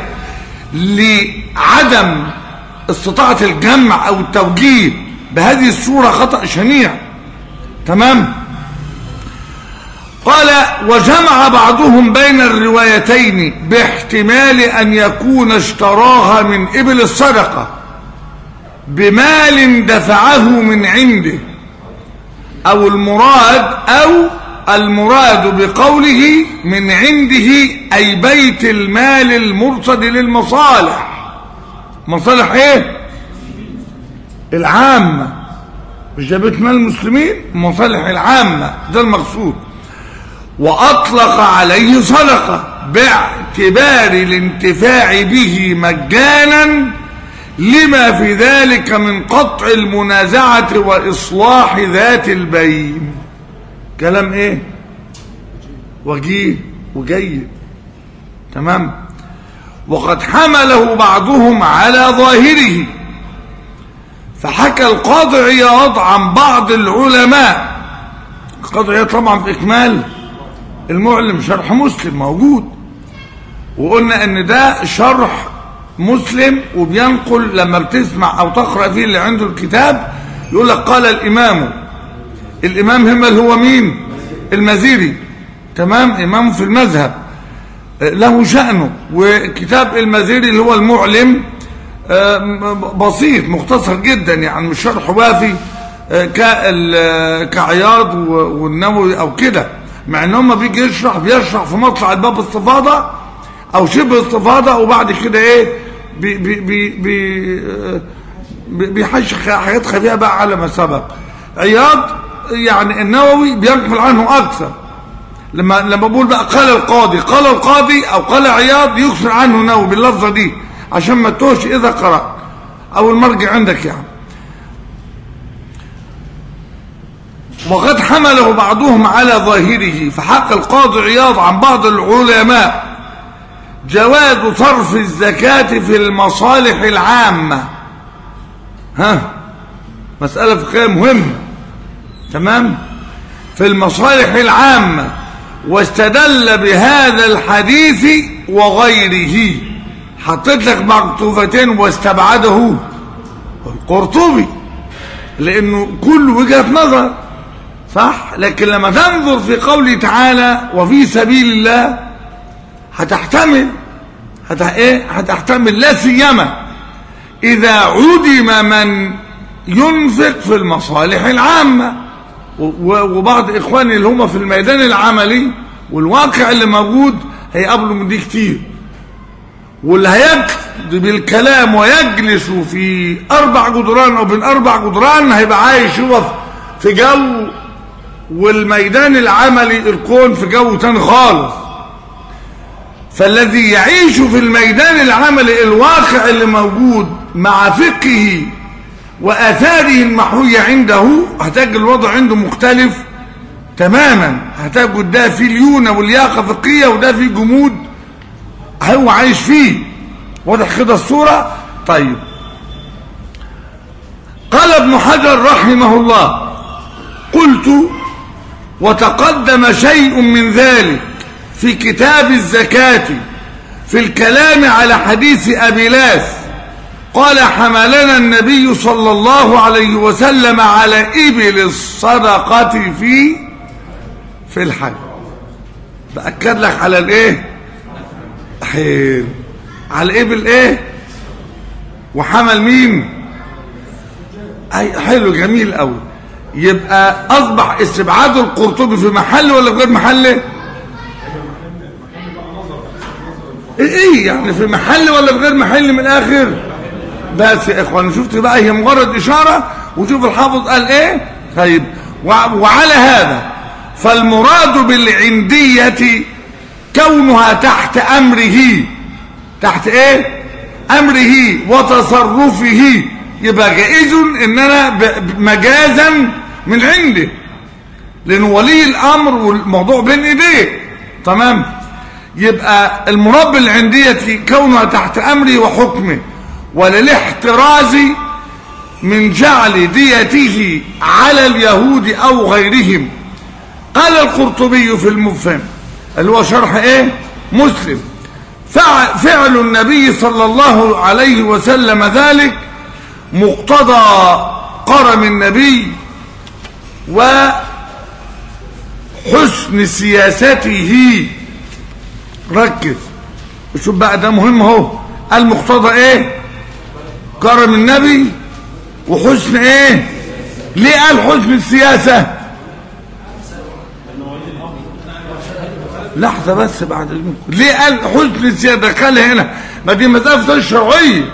لعدم استطاعة الجمع او التوجيه بهذه الصورة خطأ شنيع تمام قال وجمع بعضهم بين الروايتين باحتمال أن يكون اشتراها من إبل الصدقة بمال دفعه من عنده او المراد او المراد بقوله من عنده اي بيت المال المرصد للمصالح مصالح ايه العامة مش ده بيت مال المسلمين مصالح العامة ده المقصود وأطلق عليه صدقة باعتبار الانتفاع به مجانا لما في ذلك من قطع المنازعة وإصلاح ذات البين كلام ايه وجيه وجيد تمام وقد حمله بعضهم على ظاهره فحكى القاضي عياض عن بعض العلماء القاضي عياض طبعا في إكمال المعلم شرح مسلم موجود وقلنا ان ده شرح مسلم وبينقل لما بتسمع او تقرأ فيه اللي عنده الكتاب يقول لك قال الامام الامام هم اللي هو مين المزيري تمام امام في المذهب له شأنه وكتاب المزيري اللي هو المعلم بسيط مختصر جدا يعني مش شرح وافي كعياض والنووي او كده مع ان هم بيجي يشرح بيشرح في مطلع الباب استفاضه او شبه استفاضه وبعد كده ايه بي بي بي بي بيحش حاجات خفيفه بقى على ما سبق عياض يعني النووي بينقل عنه اكثر لما لما بقول بقى قال القاضي قال القاضي او قال عياض يكثر عنه نووي باللفظه دي عشان ما تتوهش اذا قرات او المرجع عندك يعني وقد حمله بعضهم على ظاهره فحق القاضي عياض عن بعض العلماء جواز صرف الزكاة في المصالح العامة ها مسألة فقهية مهمة تمام في المصالح العامة واستدل بهذا الحديث وغيره حطيت لك مكتوفتين واستبعده القرطبي لانه كل وجهة نظر صح لكن لما تنظر في قوله تعالى وفي سبيل الله هتحتمل هت... ايه هتحتمل لا سيما اذا عدم من ينفق في المصالح العامة و... وبعض اخواني اللي هم في الميدان العملي والواقع اللي موجود هيقابلوا من دي كتير واللي هيقضي بالكلام ويجلس في اربع جدران او بين اربع جدران هيبقى عايش هو في جو والميدان العملي الكون في جو تاني خالص فالذي يعيش في الميدان العملي الواقع اللي موجود مع فقهه وآثاره المحوية عنده هتجد الوضع عنده مختلف تماما هتجد ده فيه ليونة واللياقة فقهية وده فيه جمود هو عايش فيه واضح كده الصورة طيب قال ابن حجر رحمه الله قلت وتقدم شيء من ذلك في كتاب الزكاة في الكلام على حديث أبي لاث قال حملنا النبي صلى الله عليه وسلم على إبل الصدقة في في الحج بأكد لك على الايه حيل على الإبل ايه وحمل مين أي حلو جميل قوي يبقى أصبح استبعاد القرطبي في محل ولا في غير محله ايه يعني في محل ولا في غير محل من الاخر بس يا اخوان شفت بقى هي مجرد اشاره وشوف الحافظ قال ايه طيب وعلى هذا فالمراد بالعنديه كونها تحت امره تحت ايه امره وتصرفه يبقى جائز ان انا مجازا من عنده لانه ولي الامر والموضوع بين ايديه تمام يبقى المراد بالعندية كونها تحت أمره وحكمه وللاحتراز من جعل ديته على اليهود أو غيرهم قال القرطبي في المفهم اللي هو شرح ايه مسلم فعل النبي صلى الله عليه وسلم ذلك مقتضى قرم النبي وحسن سياسته ركز شوف بقى ده مهم اهو المقتضى ايه كرم النبي وحسن ايه ليه قال حسن السياسة لحظة بس بعد اذنكم ليه قال حسن السيادة قال هنا ما دي مسألة الشرعية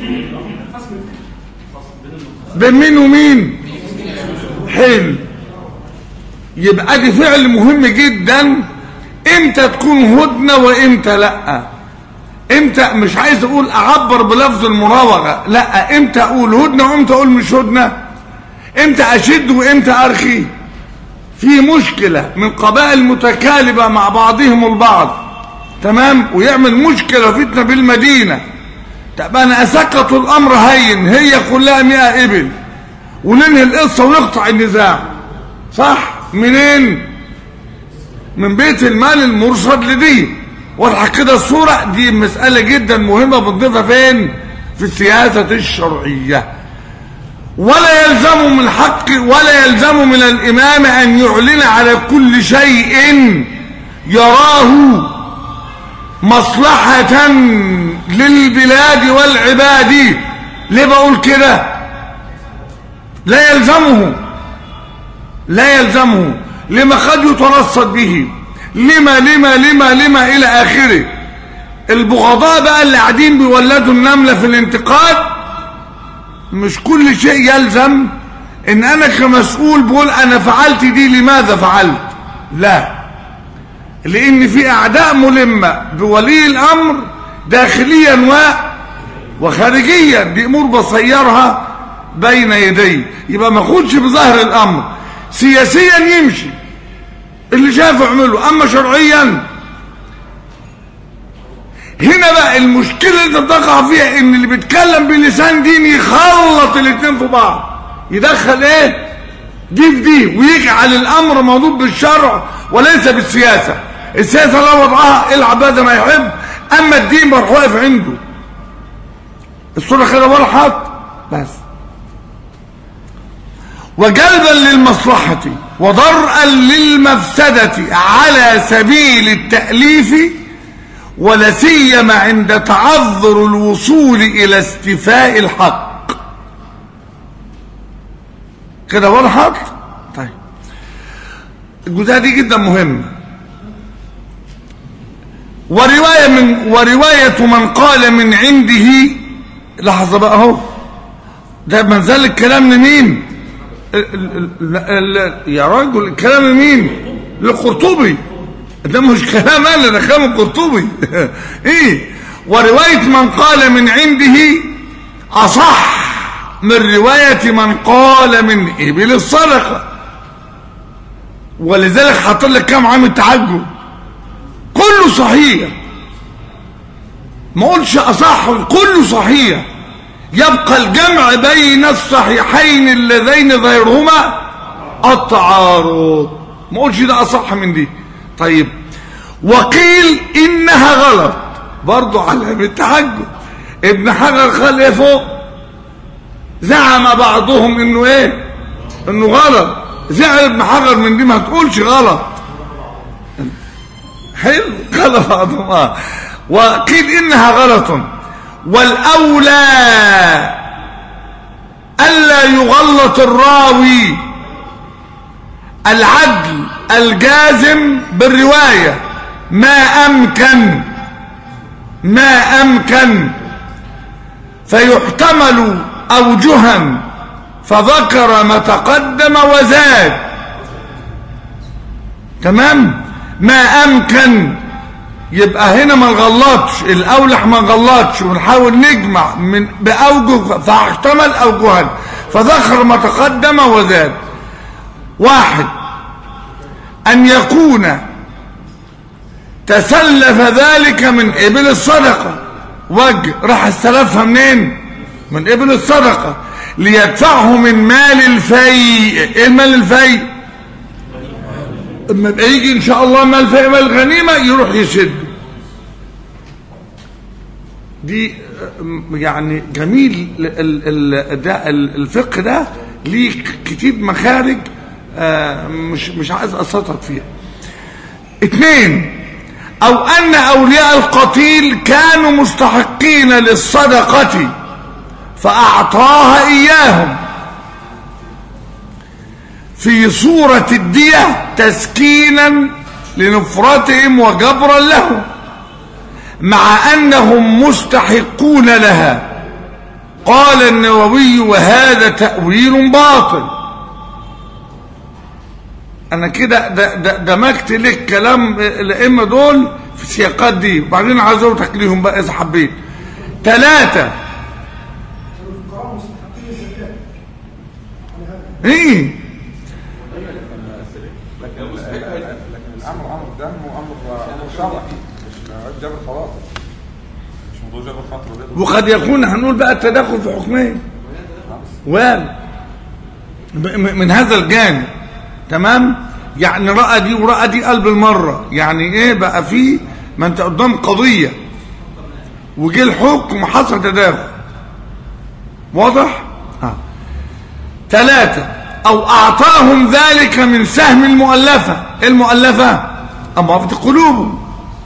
بين مين ومين حلو يبقى دي فعل مهم جدا امتى تكون هدنة وامتى لا امتى مش عايز اقول اعبر بلفظ المراوغة لا امتى اقول هدنة وامتى اقول مش هدنة امتى اشد وامتى ارخي في مشكلة من قبائل متكالبة مع بعضهم البعض تمام ويعمل مشكلة فتنة بالمدينة طب انا اسقط الامر هين هي كلها مئة ابل وننهي القصة ونقطع النزاع صح منين من بيت المال المرصد لدي واضحة كده الصورة دي مسألة جدا مهمة بنضيفها فين في السياسة الشرعية ولا يلزم من حق ولا يلزم من الإمام أن يعلن على كل شيء يراه مصلحة للبلاد والعباد ليه بقول كده لا يلزمه لا يلزمه لما قد يترصد به لما لما لما لما إلى آخره البغضاء بقى اللي قاعدين بيولدوا النملة في الانتقاد مش كل شيء يلزم ان انا كمسؤول بقول انا فعلت دي لماذا فعلت لا لان في اعداء ملمة بولي الامر داخليا و وخارجيا دي امور بصيرها بين يدي يبقى ما اخدش بظاهر الامر سياسيا يمشي اللي شافه اعمله اما شرعيا هنا بقى المشكلة اللي تقع فيها ان اللي بيتكلم بلسان ديني يخلط الاتنين في بعض يدخل ايه دي في دي ويجعل الامر موضوع بالشرع وليس بالسياسة السياسة لو وضعها العب هذا ما يحب اما الدين بروح واقف عنده الصورة كده وضحت بس وجلبا للمصلحة وضرءا للمفسدة على سبيل التأليف ولا سيما عند تعذر الوصول الى استيفاء الحق كده وضحت طيب الجزئيه دي جدا مهمه وروايه من وروايه من قال من عنده لحظه بقى اهو ده ما زال الكلام لمين ال- ال- ال- يا راجل الكلام لمين للقرطبي ده مش كلام انا ده كلام القرطبي ايه وروايه من قال من عنده اصح من روايه من قال من ابل الصدقه ولذلك حاط لك كام عام التعجب كله صحيح ما قلتش اصح كله صحيح يبقى الجمع بين الصحيحين اللذين ظاهرهما التعارض ما قلتش ده اصح من دي طيب وقيل انها غلط برضو علامة تعجب ابن حجر قال ايه فوق زعم بعضهم انه ايه انه غلط زعل ابن حجر من دي ما تقولش غلط حلو قال بعضهم اه وقيل انها غلط والاولى الا يغلط الراوي العدل الجازم بالرواية ما أمكن ما أمكن فيحتمل أوجها فذكر ما تقدم وزاد تمام ما أمكن يبقى هنا ما نغلطش الأولح ما نغلطش ونحاول نجمع من بأوجه فاحتمل أوجها فذكر ما تقدم وزاد واحد أن يكون تسلف ذلك من إبل الصدقة وجه راح استلفها منين من إبل الصدقة ليدفعه من مال الفيء إيه المال الفيء اما يبقى يجي ان شاء الله مال الفيء مال الغنيمة يروح يشد دي يعني جميل ال- ال- ده ال- الفقه ده ليه كتير مخارج آه، مش مش عايز اسطط فيها اثنين او ان اولياء القتيل كانوا مستحقين للصدقة فاعطاها اياهم في صورة الدية تسكينا لنفرتهم وجبرا لهم مع أنهم مستحقون لها قال النووي وهذا تأويل باطل أنا كده د- د- دمجت لك كلام الأئمة دول في السياقات دي وبعدين عايز أوضح ليهم بقى إذا حبيت ثلاثة الفقراء مستحقين الزكاة على هذا إيه لكن لكن الامر امر دم وامر امر شرعي مش جبر خواطر مش موضوع جبر خاطر ده وقد يكون هنقول بقى التدخل في حكمين وارد م- من هذا الجانب تمام يعني رأى دي ورأى دي قلب المرة يعني ايه بقى في ما انت قدام قضية وجه الحكم حصل تداخل واضح اه ثلاثة او اعطاهم ذلك من سهم المؤلفة إيه المؤلفة اموافة قلوبهم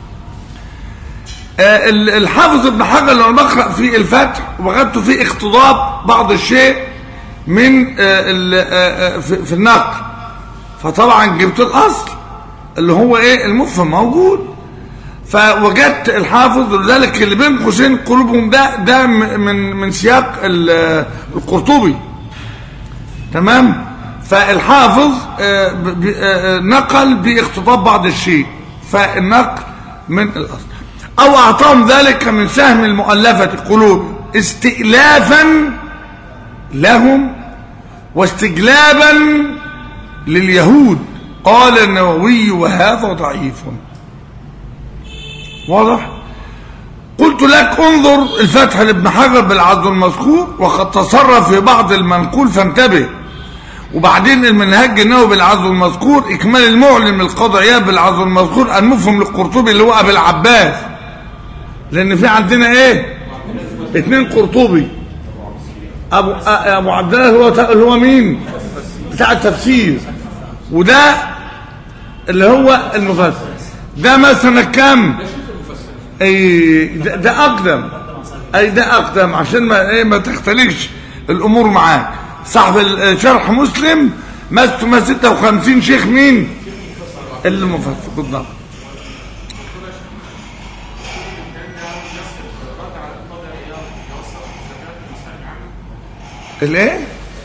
آه، ال- الحافظ ابن حجر لما بقرا في الفتح وجدت فيه اقتضاب بعض الشيء من آه، ال- آه، آه، في في النقل فطبعا جبت الاصل اللي هو ايه المفهم موجود فوجدت الحافظ ولذلك اللي بين قوسين قلوبهم ده ده م- من من سياق ال- القرطبي تمام فالحافظ آه، ب- ب- آه، نقل باقتضاب بعض الشيء فالنقل من الاصل او اعطاهم ذلك من سهم المؤلفه قلوب استئلافا لهم واستجلابا لليهود قال النووي وهذا ضعيف واضح قلت لك انظر الفتح لابن حجر بالعرض المذكور وقد تصرف في بعض المنقول فانتبه وبعدين المنهج النووي بالعرض المذكور اكمال المعلم القاضي عياد بالعرض المذكور المفهم للقرطبي اللي هو ابي العباس لان في عندنا ايه اتنين قرطبي ابو أ- ابو عبد الله هو اللي هو مين بتاع التفسير وده اللي هو المفسر ده مثلا كام اي ده, ده اقدم اي ده اقدم عشان ما ايه ما تختلفش الامور معاك صاحب ال- شرح مسلم مات ما 56 شيخ مين اللي مفسر بالضبط الايه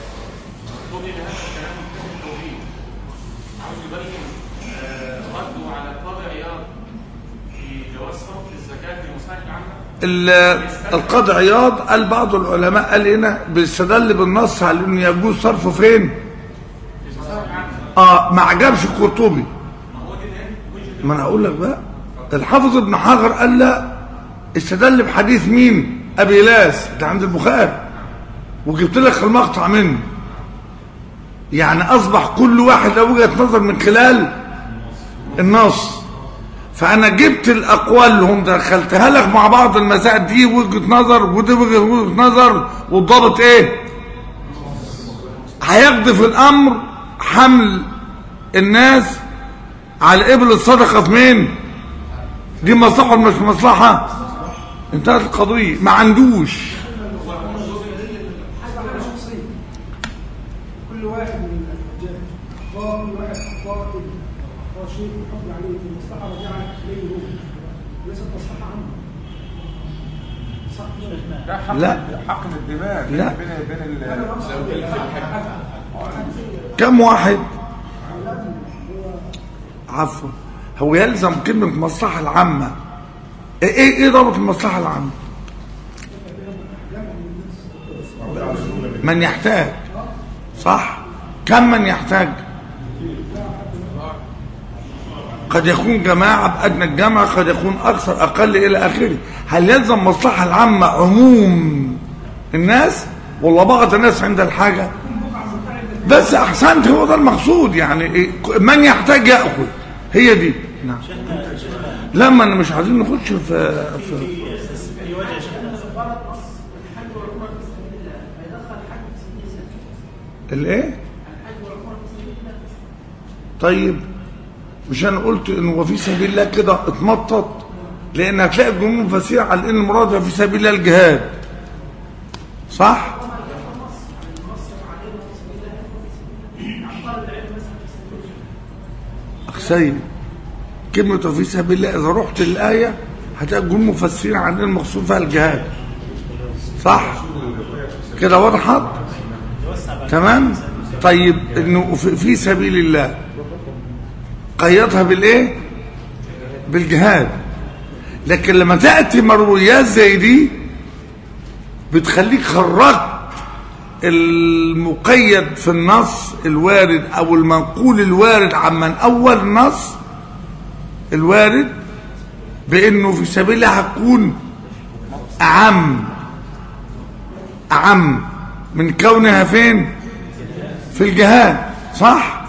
ردوا على قاضي عياض في جواز صرف الزكاة في المصالح العامة ال- القاضي عياض قال بعض العلماء قال هنا بيستدل بالنص على انه يجوز صرفه فين اه ما عجبش القرطبي ما انا هقول لك بقى الحافظ ابن حجر قال لا استدل بحديث مين ابي لاس ده عند البخاري وجبت لك المقطع منه يعني اصبح كل واحد له وجهه نظر من خلال النص فانا جبت الاقوال اللي هم دخلتها لك مع بعض المسائل دي وجهه نظر ودي وجهه وجهة نظر والضابط ايه هيقضي في الامر حمل الناس على ابل الصدقه في مين دي مصلحه ولا مش مصلحه انتهت القضيه ما عندوش كل واحد من الرجال اخطاء كل واحد اخطاء اخطاء شيء الحكم عليه في المصلحه رجعت اليه هو ليست مصلحه عامه صح كده؟ ده حق لا. حق من الدماء بين لا. بين بين انا ال- اقصد كم واحد عفوا هو يلزم كلمة المصلحة العامة ايه ايه ضابط المصلحة العامة من يحتاج صح كم من يحتاج قد يكون جماعة بأدنى الجامعة قد يكون أكثر أقل إلى آخره هل يلزم مصلحة العامة عموم الناس والله بعض الناس عند الحاجة بس أحسنت هو ده المقصود يعني إيه؟ من يحتاج يأخذ هي دي نعم لما أنا مش عايزين نخش في, في الايه طيب مش انا قلت انه وفي سبيل الله كده اتمطط لان هتلاقي الجمهور مفسر على ان المراد في سبيل الله الجهاد صح اخ سيد كلمة في سبيل الله إذا رحت الآية هتلاقي جمهور مفسرين عن المقصود فيها الجهاد صح كده وضحت تمام طيب انه في- في سبيل الله قيدها بالايه بالجهاد لكن لما تأتي مرويات زي دي بتخليك خرجت المقيد في النص الوارد او المنقول الوارد عمن اول نص الوارد بانه في سبيل الله هتكون اعم اعم من كونها فين في الجهاد صح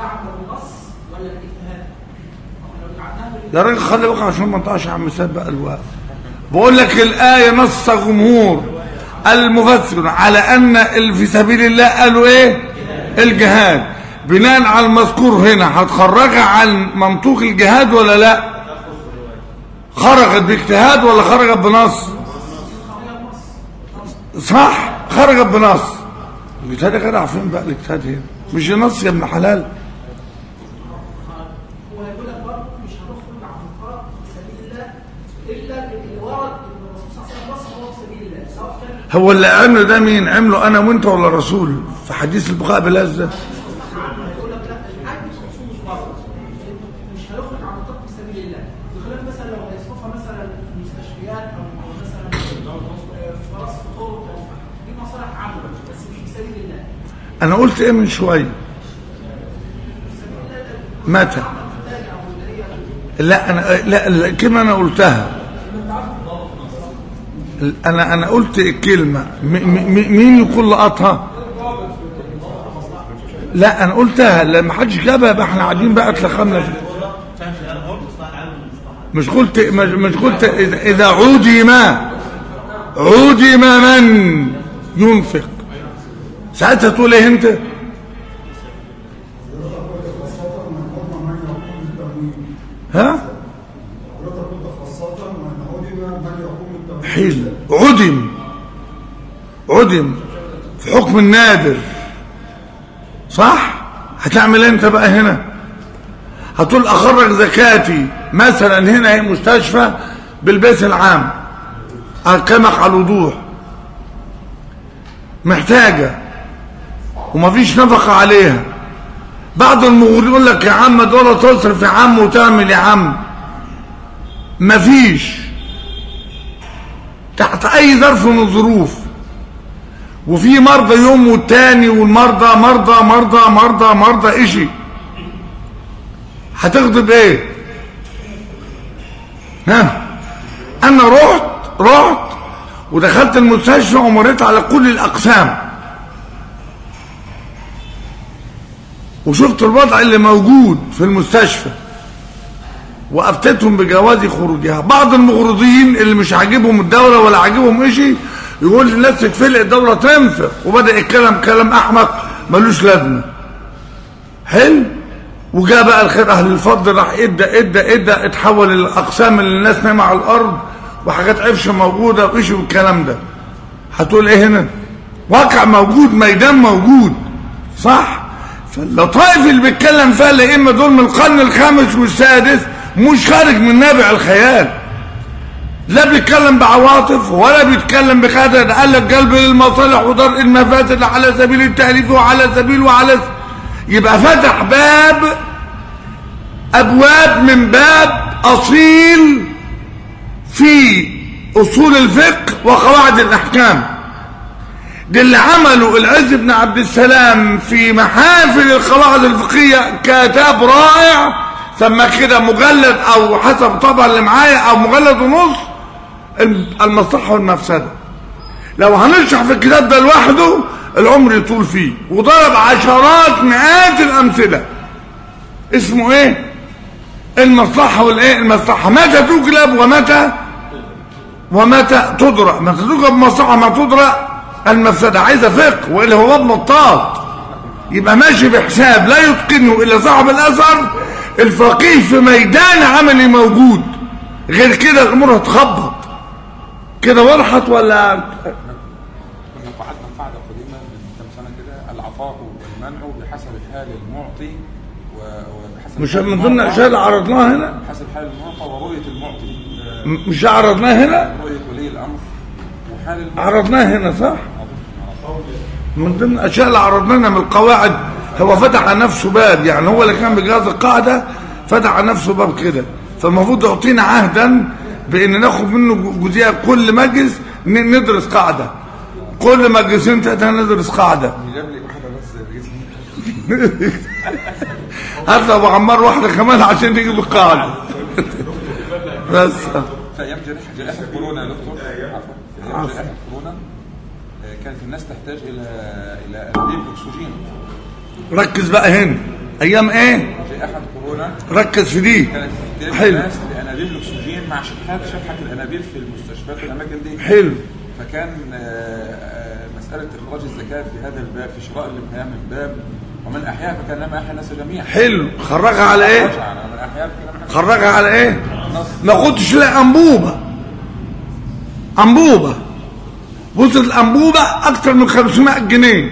يا راجل خلي بالك عشان ما نطقش عم مسبق الوقت بقول لك الآية نص جمهور المفسر على أن اللي في سبيل الله قالوا إيه الجهاد بناء على المذكور هنا هتخرجها عن منطوق الجهاد ولا لا خرجت باجتهاد ولا خرجت بنص صح خرجت بنص الاجتهاد يا جدع فين بقى الاجتهاد هنا مش نص يا ابن حلال هو هيقول لك برضه مش هنخرج عن نطاق سبيل الله الا اللي ورد ان الرسول صلى الله عليه وسلم هو في سبيل الله سواء كان هو اللي عمله ده مين عمله انا وانت ولا الرسول في حديث البقاء بلاز ده عنه هيقول لك لا الحج الرسول مش بره مش هنخرج عن نطاق سبيل الله بخلاف مثلا لو هيصرفها مثلا في مستشفيات او مثلا في راس طرق او دي مصالح عامه بس مش في سبيل الله انا قلت ايه من شويه متى لا انا لا الكلمه انا قلتها انا انا قلت الكلمه م- م- مين يكون لقطها لا انا قلتها لما حدش جابها يبقى احنا قاعدين بقى اتلخمنا في مش قلت مش مش قلت اذا إذا عودي ما عودي ما من ينفق ساعتها تقول ايه انت ها حيل عدم عدم في حكم النادر صح هتعمل انت بقى هنا هتقول اخرج زكاتي مثلا هنا هي مستشفى بالبيت العام اكمك على الوضوح محتاجة ومفيش نفقة عليها بعض المغول يقول لك يا عم دولة تصرف يا عم وتعمل يا عم مفيش تحت اي ظرف من الظروف وفي مرضى يوم والتاني والمرضى مرضى مرضى مرضى مرضى اشي هتغضب ايه ها انا رحت رحت ودخلت المستشفى ومريت على كل الاقسام وشفت الوضع اللي موجود في المستشفى وافتتهم بجواز خروجها بعض المغرضين اللي مش عاجبهم الدوله ولا عاجبهم اشي يقول للناس تتفلق الدوله تنفق وبدا يتكلم كلام احمق ملوش لازمه حلو وجاء بقى الخير اهل الفضل راح ادى ادى ادى اتحول الاقسام اللي الناس نايمه على الارض وحاجات عفش موجوده وإشي والكلام ده هتقول ايه هنا واقع موجود ميدان موجود صح فاللطائف اللي بيتكلم فيها الائمه دول من القرن الخامس والسادس مش خارج من نابع الخيال لا بيتكلم بعواطف ولا بيتكلم بخدر ده قال لك قلب للمصالح ودرء المفاسد على سبيل التأليف وعلى سبيل وعلى س... يبقى فتح باب ابواب من باب اصيل في اصول الفقه وقواعد الاحكام ده اللي عمله العز بن عبد السلام في محافل القواعد الفقهيه كتاب رائع سمى كده مجلد او حسب طبعا اللي معايا او مجلد ونص المصلحه والمفسده لو هنشرح في الكتاب ده لوحده العمر يطول فيه وضرب عشرات مئات الامثله اسمه ايه المصلحه والايه المصلحه متى تجلب ومتى ومتى تدرى متى تجلب مصلحه ما تدرى المفسده عايزه فقه والا هو باب مطاط يبقى ماشي بحساب لا يتقنه الا صاحب الاثر الفقيه في ميدان عملي موجود غير كده الامور هتخبط كده وضحت ولا كنا قعدنا قاعدة قديمة من كام سنة كده العطاء والمنع بحسب حال المعطي وبحسب مش حال من ضمن المعطى- الاشياء اللي عرضناها هنا حسب حال المعطى ورؤية المعطي آه، م- مش عرضناها هنا رؤية ولي الأمر وحال المعطي عرضناها هنا صح من ضمن الاشياء اللي عرضناها من القواعد هو فتح على نفسه باب يعني هو اللي كان بجهاز القاعده فتح على نفسه باب كده فالمفروض يعطينا عهدا بان ناخد منه جزئيه كل مجلس ن- ندرس قاعده كل مجلسين ثلاثه ندرس قاعده جاب لي واحدة بس باسمي هات ابو عمار واحده كمان عشان نجيب القاعده بس في أيام جائحة جائحة كورونا يا دكتور عفوا في أيام جائحة كورونا آه، كانت الناس تحتاج إلى إلى أنابيب أكسجين ركز بقى هنا ايام ايه جائحة كورونا ركز في دي كانت تحتاج حلو. الناس لأنابيب الأكسجين مع شحات شحة الأنابيب في المستشفيات والأماكن دي حلو فكان آه، آه، مسألة إخراج الزكاة في هذا الباب في شراء الإمهام من باب ومن أحياها فكانما أحيا الناس جميعا حلو خرجها على ايه رجع من أحياها فكانما أحيا خرجها على ايه الناس ما كنتش لا انبوبه انبوبه وصلت الانبوبه اكتر من 500 جنيه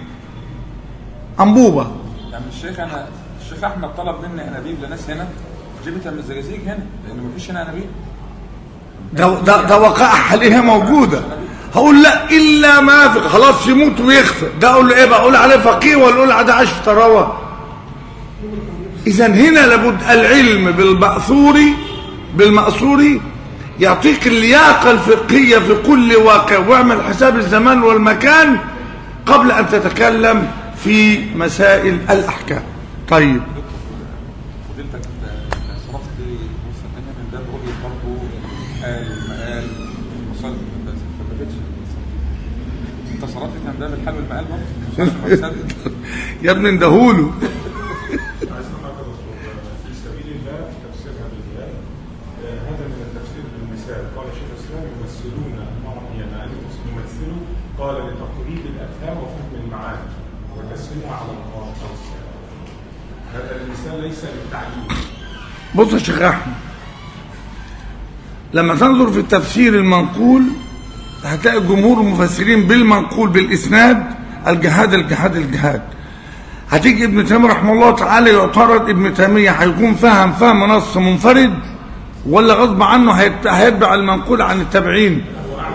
انبوبه يعني الشيخ أنا الشيخ أحمد طلب مني أنابيب لناس هنا جبتها من الزجاجيج هنا لأن مفيش هنا أنابيب ده ده, ده وقائع حاليا موجوده هقول لا الا ما في خلاص يموت ويخفى ده اقول له ايه بقى اقول عليه فقيه ولا اقول عليه عايش في طراوه اذا هنا لابد العلم بالمأثور بالمأثور يعطيك اللياقه الفقهيه في كل واقع واعمل حساب الزمان والمكان قبل ان تتكلم في مسائل الاحكام طيب فضيلتك آه، صرفت فرصة تانية من باب رؤية برضه الحال والمآل المصالح فما جتش أنت صرفت من باب الحال والمآل برضه مش عارف أتصدق. يا ابني اندهوله عايز أقول في سبيل الله في تفسير هذا الآية آه، هذا من التفسير بالمثال قال شيخ الإسلام يمثلون يعني أن يمثلوا قال لتقريب الأفهام وفهم المعاني وتسهيلها على القارئ أو السامع هذا المثال ليس للتعليم بص يا شيخ احمد لما تنظر في التفسير المنقول هتلاقي جمهور المفسرين بالمنقول بالاسناد الجهاد الجهاد الجهاد هتيجي ابن تيميه رحمه الله تعالى يعترض ابن تيميه هيكون فهم فهم نص منفرد ولا غصب عنه هيت- هيتبع المنقول عن التابعين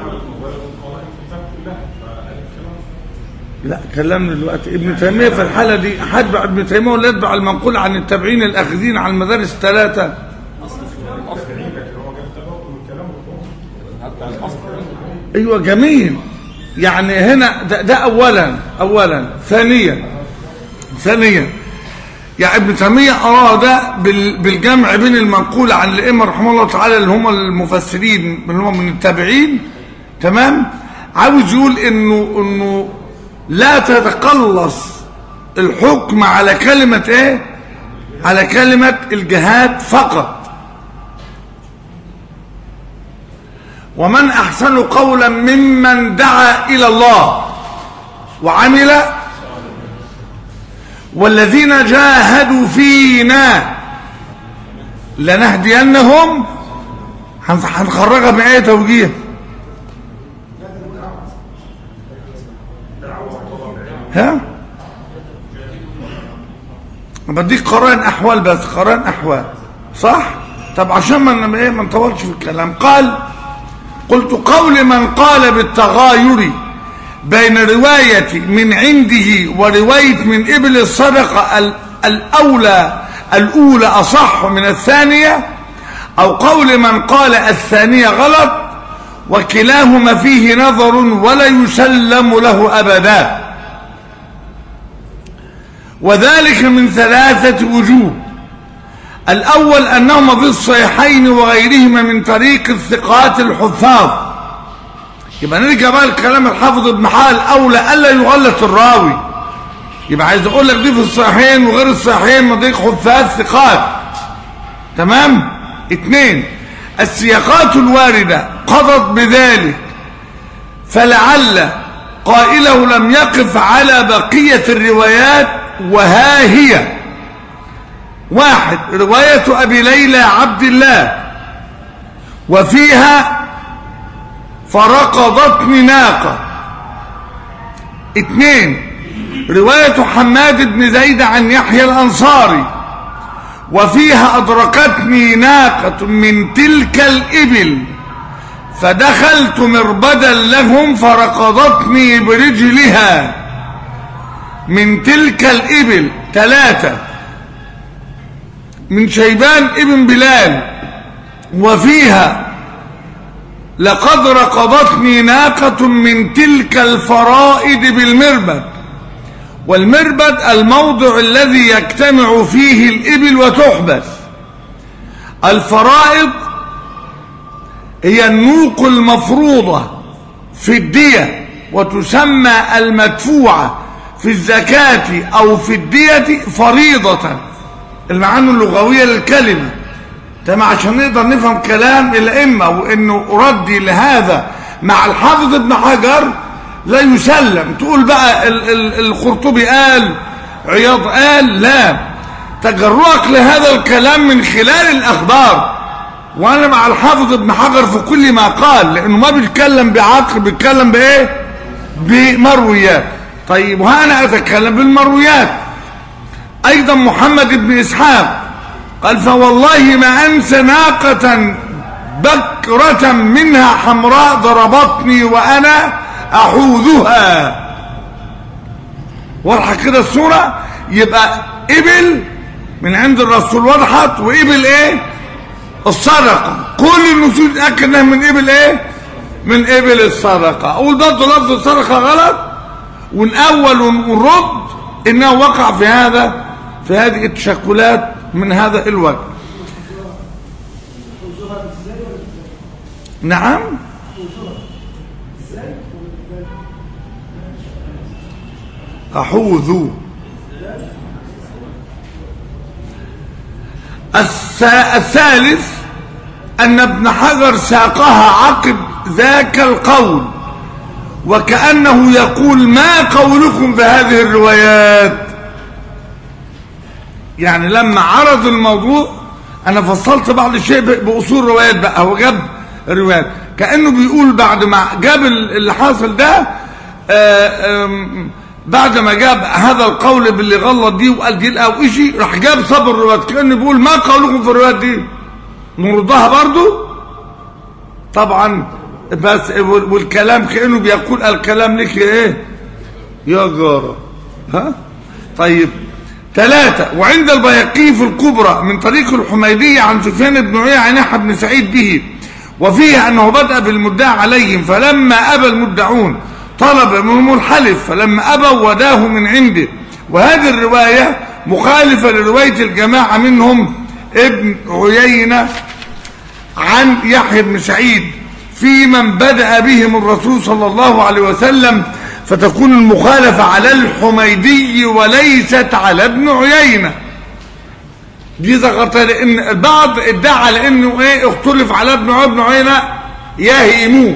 لا كلامنا دلوقتي ابن تيميه في الحاله دي هتبع ابن تيميه ولا يتبع المنقول عن التابعين الاخذين عن المدارس الثلاثه حتى الأصل ايوه جميل يعني هنا ده, ده اولا اولا ثانيا ثانيا يعني ابن تيميه اراد بال- بالجمع بين المنقول عن الائمه رحمه الله تعالى اللي هم المفسرين اللي هم من التابعين تمام عاوز يقول انه انه لا تتقلص الحكم على كلمه ايه على كلمه الجهاد فقط ومن احسن قولا ممن دعا الى الله وعمل والذين جاهدوا فينا لنهدينهم هنف- هنخرجها بايه توجيه ها بديك قرائن احوال بس قرائن احوال صح طب عشان ما ايه ما نطولش في الكلام قال قلت قول من قال بالتغاير بين رواية من عنده ورواية من إبل الصدقة ال- الأولى الأولى أصح من الثانية أو قول من قال الثانية غلط وكلاهما فيه نظر ولا يسلم له أبدا وذلك من ثلاثة وجوه الأول أنهما في الصحيحين وغيرهما من طريق الثقات الحفاظ يبقى نرجع بقى لكلام الحافظ ابن حال الأولى ألا يغلط الراوي يبقى عايز أقول لك دي في الصحيحين وغير الصحيحين من طريق حفاظ ثقات تمام اثنين السياقات الواردة قضت بذلك فلعل قائله لم يقف على بقية الروايات وها هي واحد رواية أبي ليلى عبد الله وفيها فرقضتني ناقة اثنين رواية حماد بن زيد عن يحيى الأنصاري وفيها أدركتني ناقة من تلك الإبل فدخلت مربدا لهم فرقضتني برجلها من تلك الإبل ثلاثة من شيبان ابن بلال وفيها لقد رقضتني ناقة من تلك الفرائد بالمربد والمربد الموضع الذي يجتمع فيه الإبل وتحبس الفرائض هي النوق المفروضة في الدية وتسمى المدفوعة في الزكاة أو في الدية فريضة المعاني اللغوية للكلمة تمام عشان نقدر نفهم كلام الأئمة وإنه أردي لهذا مع الحافظ ابن حجر لا يسلم تقول بقى ال ال القرطبي قال عياض قال لا تجرؤك لهذا الكلام من خلال الأخبار وأنا مع الحافظ ابن حجر في كل ما قال لأنه ما بيتكلم بعقل بيتكلم بإيه بمرويات طيب وأنا أتكلم بالمرويات أيضا محمد بن إسحاق قال فوالله ما أنسى ناقة بكرة منها حمراء ضربتني وأنا أحوذها واضحة كده الصورة يبقى إبل من عند الرسول وضحت وإبل إيه الصدقة كل النصوص تأكد انها من إبل إيه من إبل الصدقة أقول برضه لفظ الصدقة غلط ونأول ونرد إنه وقع في هذا في هذه التشكلات من هذا الوجه نعم أحوذ الثالث أن ابن حجر ساقها عقب ذاك القول وكأنه يقول ما قولكم في هذه الروايات يعني لما عرض الموضوع أنا فصلت بعض الشيء بأصول روايات بقى هو جاب الروايات كأنه بيقول بعد ما جاب اللي حاصل ده بعد ما جاب هذا القول باللي غلط دي وقال دي او شيء راح جاب صبر الروايات كانه بيقول ما قولكم في الروايات دي نردها برضو طبعا بس والكلام كانه بيقول الكلام لك ايه يا جاره ها طيب ثلاثة وعند البيقي في الكبرى من طريق الحميدية عن سفيان بن عيينة عن يحيى بن سعيد به وفيه أنه بدأ بالمدعى عليهم فلما أبى المدعون طلب منهم الحلف فلما أبوا وداه من عنده وهذه الرواية مخالفة لرواية الجماعة منهم ابن عيينة عن يحيى بن سعيد في من بدأ بهم الرسول صلى الله عليه وسلم فتكون المخالفة على الحميدي وليست على ابن عيينة دي ذكرت لأن البعض ادعى لأنه ايه اختلف على ابن عيينة ابن عيينة يهيموه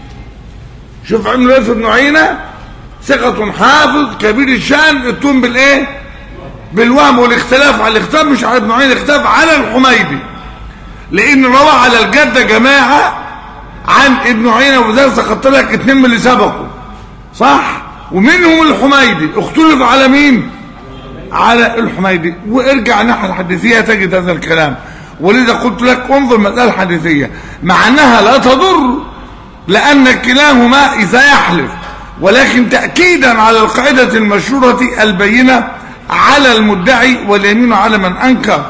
شوف عملوا ايه في ابن عيينة ثقة حافظ كبير الشأن اتهم بالايه بالوهم والاختلاف على الاختلاف مش على ابن عيينة الاختلاف على الحميدي لان روى على الجدة جماعة عن ابن عيينة وذلك ذكرت لك اتنين من اللي سبقوا صح ومنهم الحميدي اختلف على مين على الحميدي وارجع الناحية الحديثية تجد هذا الكلام ولذا قلت لك انظر مسألة الحديثية مع انها لا تضر لأن كلاهما إذا يحلف ولكن تأكيدا على القاعدة المشهورة البينة على المدعي واليمين على من أنكر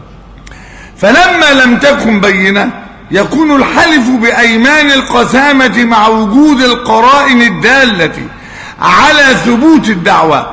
فلما لم تكن بينة يكون الحلف بأيمان القسامة مع وجود القرائن الدالة على ثبوت الدعوة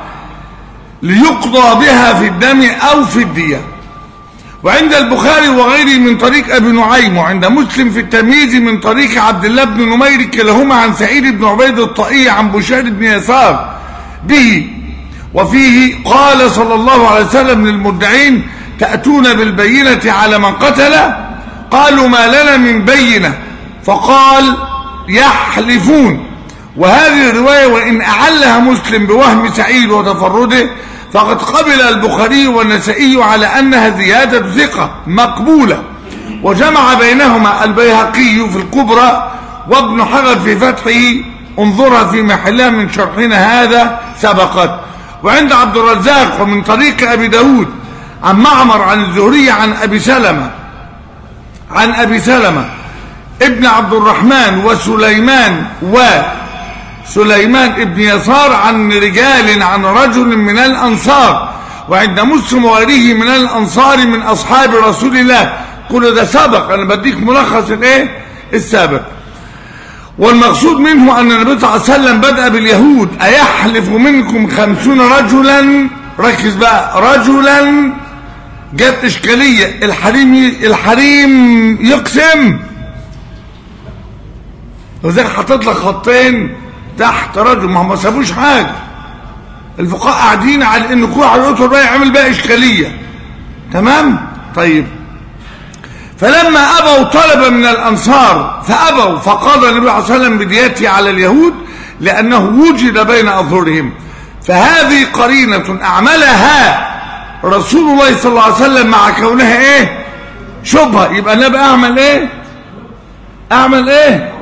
ليقضى بها في الدم أو في الدية وعند البخاري وغيره من طريق أبي نعيم وعند مسلم في التمييز من طريق عبد الله بن نمير كلاهما عن سعيد بن عبيد الطائي عن بشير بن يسار به وفيه قال صلى الله عليه وسلم للمدعين تأتون بالبينة على من قتل قالوا ما لنا من بينة فقال يحلفون وهذه الرواية وإن أعلها مسلم بوهم سعيد وتفرده فقد قبل البخاري والنسائي على أنها زيادة ثقة مقبولة وجمع بينهما البيهقي في الكبرى وابن حجر في فتحه انظرها في محلها من شرحنا هذا سبقت وعند عبد الرزاق ومن طريق أبي داود عن معمر عن الزهري عن أبي سلمة عن أبي سلمة ابن عبد الرحمن وسليمان وسليمان ابن يسار عن رجال عن رجل من الأنصار وعند مسلم وغيره من الأنصار من أصحاب رسول الله كل ده سبق أنا بديك ملخص الإيه السابق والمقصود منه أن النبي صلى الله عليه وسلم بدأ باليهود أيحلف منكم خمسون رجلا ركز بقى رجلا جت إشكالية الحريم الحريم يقسم وزي حطيت لك خطين تحت رجل ما هم ما سابوش حاجة الفقهاء قاعدين على ان كل واحد يقول بقى يعمل بقى إشكالية تمام طيب فلما أبوا طلب من الأنصار فأبوا فقضى النبي صلى الله عليه وسلم بديته على اليهود لأنه وجد بين أظهرهم فهذه قرينة أعملها رسول الله صلى الله عليه وسلم مع كونها إيه شبهة يبقى النبي أعمل إيه أعمل إيه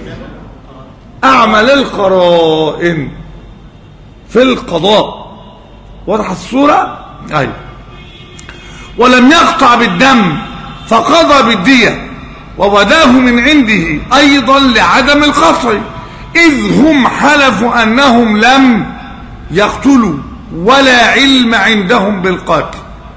أعمل القرائن في القضاء واضح الصورة أيوه ولم يقطع بالدم فقضى بالدية ووداه من عنده أيضا لعدم القطع إذ هم حلفوا أنهم لم يقتلوا ولا علم عندهم بالقتل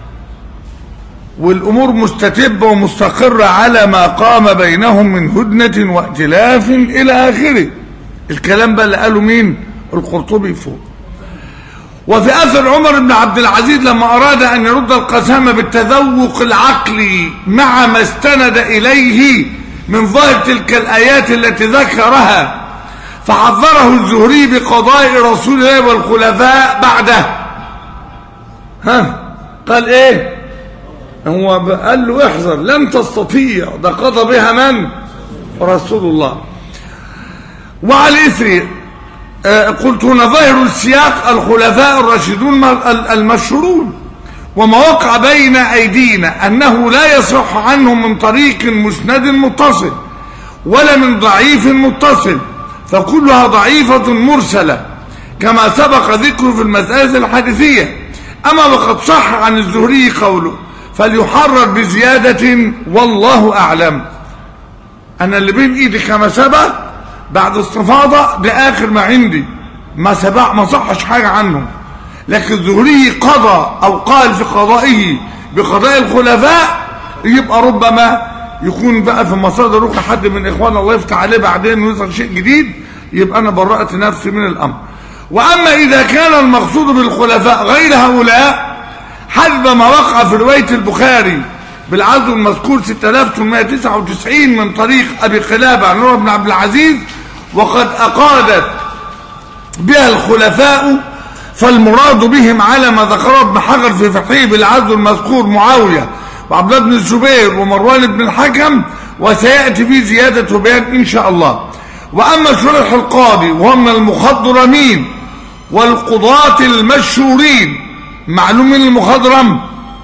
والأمور مستتبة ومستقرة على ما قام بينهم من هدنة وائتلاف إلى آخره الكلام بقى اللي قاله مين القرطبي فوق وفي أثر عمر بن عبد العزيز لما أراد أن يرد القسامة بالتذوق العقلي مع ما استند إليه من ظاهر تلك الآيات التي ذكرها فحذره الزهري بقضاء رسول الله والخلفاء بعده ها قال ايه هو قال له احذر لن تستطيع ده قضى بها من رسول الله وعلى اثر آه، قلت هنا ظاهر السياق الخلفاء الراشدون المشهورون وما وقع بين أيدينا أنه لا يصح عنهم من طريق مسند متصل ولا من ضعيف متصل فكلها ضعيفة مرسلة كما سبق ذكره في المسألة الحديثية أما وقد صح عن الزهري قوله فليحرر بزيادة والله أعلم أنا اللي بين إيدي كما سبق بعد استفاضة ده آخر ما عندي ما سبق ما صحش حاجة عنه لكن الزهري قضى أو قال في قضائه بقضاء الخلفاء يبقى ربما يكون بقى في مصادر روح حد من إخوان الله يفتح عليه بعدين ويظهر شيء جديد يبقى أنا برأت نفسي من الأمر وأما إذا كان المقصود بالخلفاء غير هؤلاء حسب ما وقع في رواية البخاري بالعزو المذكور 6899 من طريق أبي قلابة عن عمر بن عبد العزيز وقد أقادت بها الخلفاء فالمراد بهم على ما ذكره ابن حجر في فتحه بالعزو المذكور معاوية وعبد الله بن الزبير ومروان بن الحكم وسيأتي في زيادة بيان إن شاء الله وأما شرح القاضي وهم المخضرمين والقضاة المشهورين معلوم من المخضرم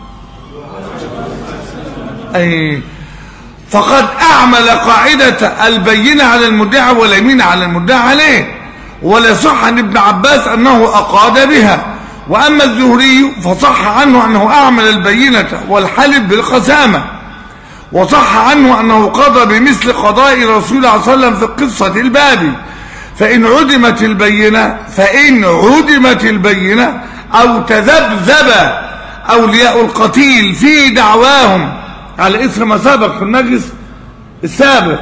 أي فقد أعمل قاعدة البينة على المدعى واليمين على المدعى عليه ولا صح عن ابن عباس أنه أقاد بها وأما الزهري فصح عنه أنه أعمل البينة والحلف بالقسامة وصح عنه أنه قضى بمثل قضاء رسول الله صلى الله عليه وسلم في قصة الباب فإن عدمت البينة فإن عدمت البينة أو تذبذب أولياء القتيل في دعواهم على إثر ما سبق في المجلس السابق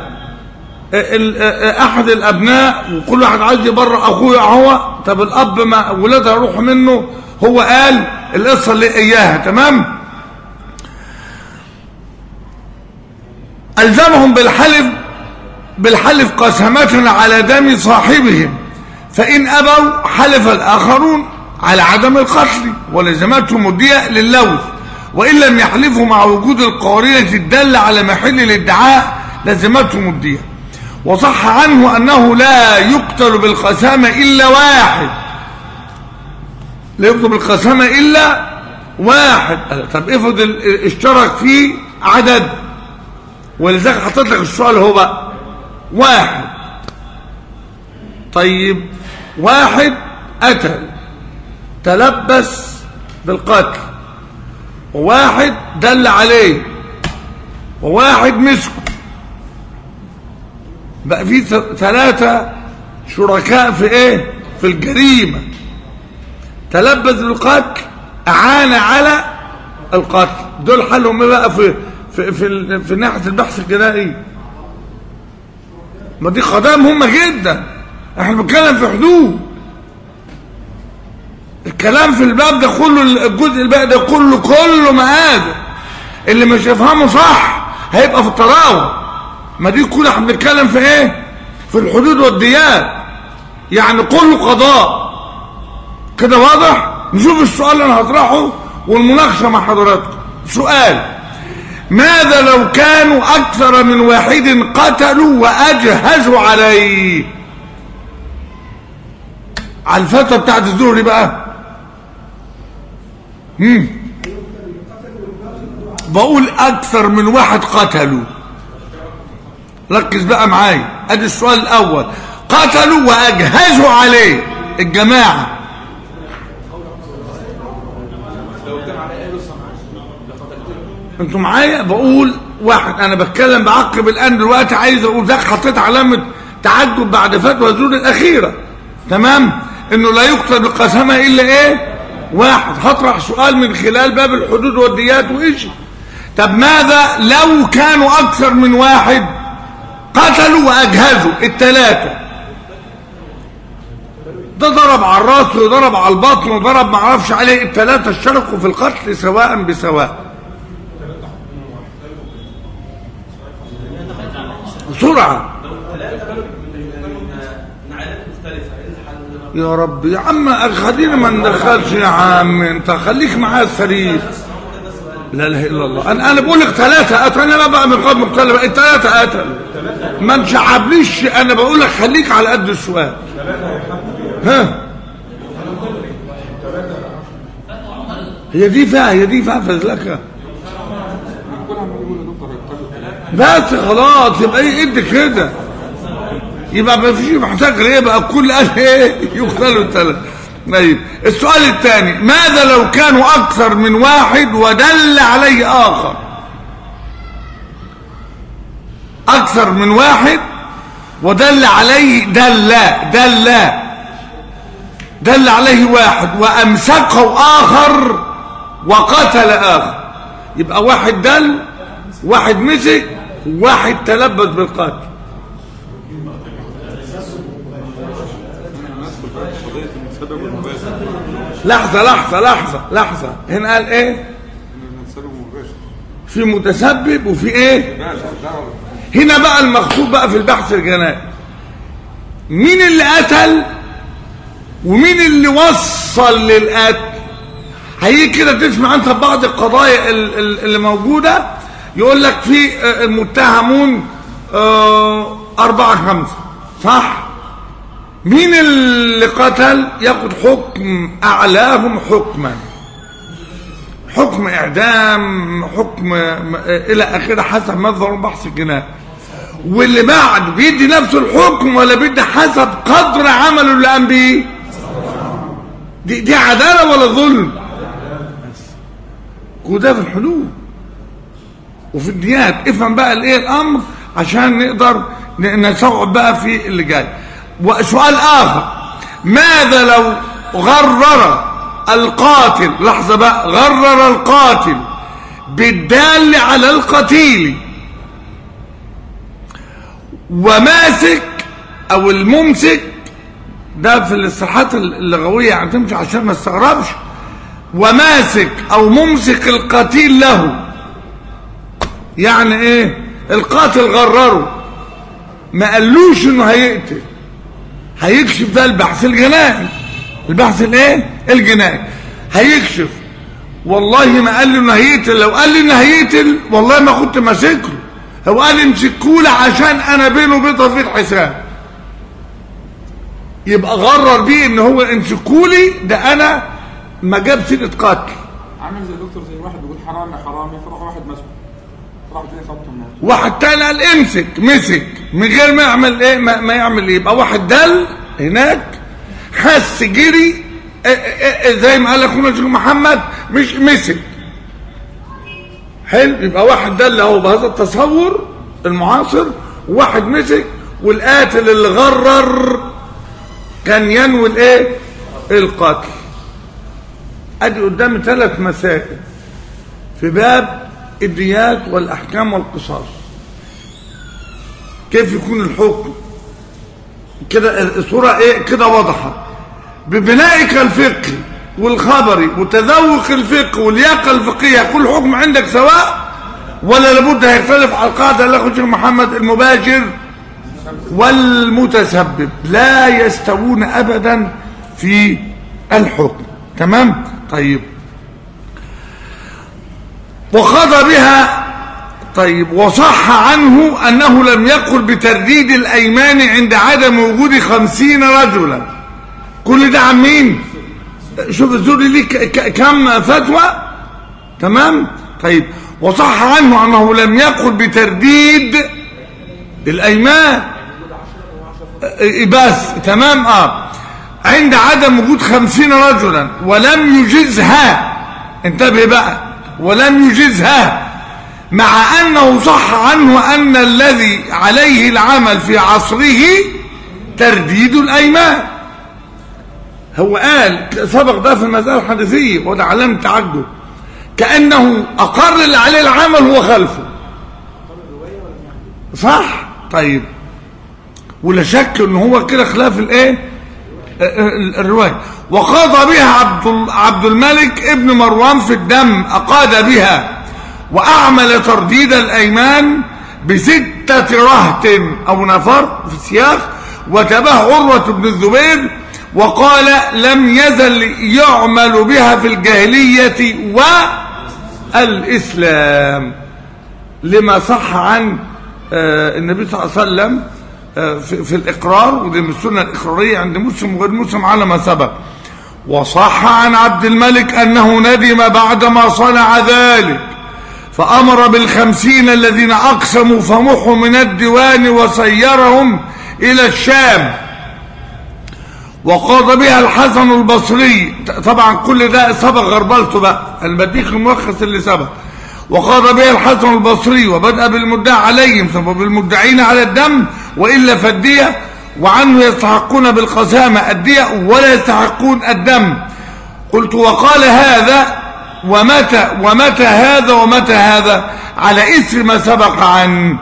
أحد الأبناء وكل واحد عايز يبرأ أخوه هو طب الأب ما ولاده يروح منه هو قال القصة اللي إياها تمام ألزمهم بالحلف بالحلف قسمة على دم صاحبهم فإن أبوا حلف الآخرون على عدم القتل ولزمتهم الدية للوث وإن لم يحلفوا مع وجود القارنة الدالة على محل الادعاء لزمتهم الدية وصح عنه أنه لا يقتل بالقسامة إلا واحد لا يقتل بالقسامة إلا واحد طب افرض اشترك فيه عدد ولذلك حطيت لك السؤال هو بقى واحد طيب واحد قتل تلبس بالقتل وواحد دل عليه وواحد مسكه بقى في ث- ثلاثة شركاء في ايه في الجريمة تلبس بالقتل اعان على القتل دول حالهم ايه بقى في في في, ال- في ناحية البحث الجنائي ما دي قضايا مهمة جدا احنا بنتكلم في حدود الكلام في الباب ده كله الجزء الباقي ده كله كله مآزق اللي مش يفهمه صح هيبقى في التراوح ما دي كلها احنا بنتكلم في ايه في الحدود والديات يعني كله قضاء كده واضح نشوف السؤال اللي انا هطرحه والمناقشه مع حضراتكم سؤال ماذا لو كانوا اكثر من واحد قتلوا واجهزوا عليه على الفتره بتاعت الزهري بقى مم. بقول اكثر من واحد قتلوا ركز بقى معايا ادي السؤال الاول قتلوا واجهزوا عليه الجماعه انتوا معايا بقول واحد انا بتكلم بعقب الان دلوقتي عايز اقول ذاك حطيت علامه تعجب بعد فتوى زور الاخيره تمام انه لا يقتل بالقسامه الا ايه واحد هطرح سؤال من خلال باب الحدود والديات وايش طب ماذا لو كانوا اكثر من واحد قتلوا واجهزوا الثلاثه ده ضرب على الراس وضرب على البطن وضرب ما اعرفش عليه الثلاثه اشتركوا في القتل سواء بسواء بسرعه يا رب يا عم خلينا ما ندخلش يا عم انت خليك معايا سريع لا اله الا الله انا انا بقول لك ثلاثه قتل انا بقى من قبل مختلفه الثلاثه قتل ما انشعبليش انا بقول لك خليك على قد السؤال ها هي دي فيها هي دي فيها فزلكه كل عمال يقول يا دكتور يقتلوا بس خلاص يبقى ايه ادي كده يبقى ما فيش محتاج غير ايه بقى كل قال ايه يقتلوا الثلاث طيب السؤال الثاني ماذا لو كانوا اكثر من واحد ودل عليه اخر اكثر من واحد ودل عليه دل دل دل عليه واحد وامسكه اخر وقتل اخر يبقى واحد دل واحد مسك واحد تلبس بالقتل قضيه المتسبب والمباشر لحظة لحظة لحظة لحظة هنا قال ايه المتسبب والمباشر في متسبب وفي ايه باشا دعوه هنا بقى المقصود بقى في البحث الجنائي مين اللي قتل ومين اللي وصل للقتل هيجي كده تسمع انت بعض القضايا ال- ال- اللي موجودة يقول لك في آه، المتهمون آه، أربعة خمسة صح مين اللي قتل ياخد حكم أعلاهم حكما حكم إعدام حكم م- إلى آخره حسب مظهر البحث الجنائي واللي بعد بيدي نفس الحكم ولا بيدي حسب قدر عمله اللي قام بيه دي, دي عدالة ولا ظلم وده في الحدود وفي الديات افهم بقى الايه الامر عشان نقدر ن- نستوعب بقى في اللي جاي وسؤال اخر ماذا لو غرر القاتل لحظه بقى غرر القاتل بالدال على القتيل وماسك او الممسك ده في الاصطلاحات اللغويه يعني تمشي عشان ما استغربش وماسك او ممسك القتيل له يعني ايه القاتل غرره ما قالوش انه هيقتل هيكشف ده البحث الجنائي البحث الايه الجنائي هيكشف والله ما قال لي انه هيقتل لو قال لي انه هيقتل والله ما كنت ماسكه هو قال لي امسكولي عشان انا بينه وبين تفريط حساب يبقى غرر بيه ان هو امسكولي ده انا ما جاب سيره قتل عامل زي دكتور زي واحد بيقول حرامي حرامي فراح واحد مسكه راح تلاقي خبطه النار واحد تاني قال امسك مسك من غير ما يعمل ايه ما, ما يعمل ايه يبقى واحد دل هناك حس جري إيه إيه إيه زي ما قال اخونا الشيخ محمد مش مسك حلو يبقى واحد دل اهو بهذا التصور المعاصر وواحد مسك والقاتل اللي غرر كان ينوي الايه القتل ادي قدامي ثلاث مسائل في باب الديات والاحكام والقصاص كيف يكون الحكم كده الصوره ايه كده وضحت ببنائك الفقهي والخبري وتذوق الفقه واللياقه الفقهيه كل حكم عندك سواء ولا لابد هيختلف على القاعده اللي اخو الشيخ محمد المباشر والمتسبب لا يستوون ابدا في الحكم تمام طيب وقضى بها طيب وصح عنه أنه لم يقل بترديد الأيمان عند عدم وجود خمسين رجلا كل ده عن مين شوف الزوري ليه ك- ك- كم فتوى تمام طيب وصح عنه أنه لم يقل بترديد الأيمان آه، بس تمام اه عند عدم وجود خمسين رجلا ولم يجزها انتبه بقى ولم يجزها مع أنه صح عنه أن الذي عليه العمل في عصره ترديد الأيمان هو قال سبق ده في المسألة الحديثية وده علامة تعجب كأنه أقر اللي عليه العمل هو خلفه صح طيب ولا شك ان هو كده خلاف الايه ال- الروايه وقاضى بها عبد ال- عبد الملك ابن مروان في الدم اقاد بها واعمل ترديد الايمان بستة رهط او نفر في السياق وتبه عروة بن الزبير وقال لم يزل يعمل بها في الجاهلية والإسلام لما صح عن آه، النبي صلى الله عليه وسلم آه، في, في الإقرار ودي من السنة الإقرارية عند مسلم وغير مسلم على ما سبق وصح عن عبد الملك أنه ندم بعدما صنع ذلك فأمر بالخمسين الذين أقسموا فمحوا من الديوان وسيرهم إلى الشام وقاض بها الحسن البصري طبعا كل ده سبق غربلته بقى انا بديك الملخص اللي سبق وقاض بها الحسن البصري وبدأ بالمدعى عليهم ثم بالمدعين على الدم وإلا فالدية وعنه يستحقون بالقسامة الدية ولا يستحقون الدم قلت وقال هذا ومتى ومتى هذا ومتى هذا على إثر ما سبق عنه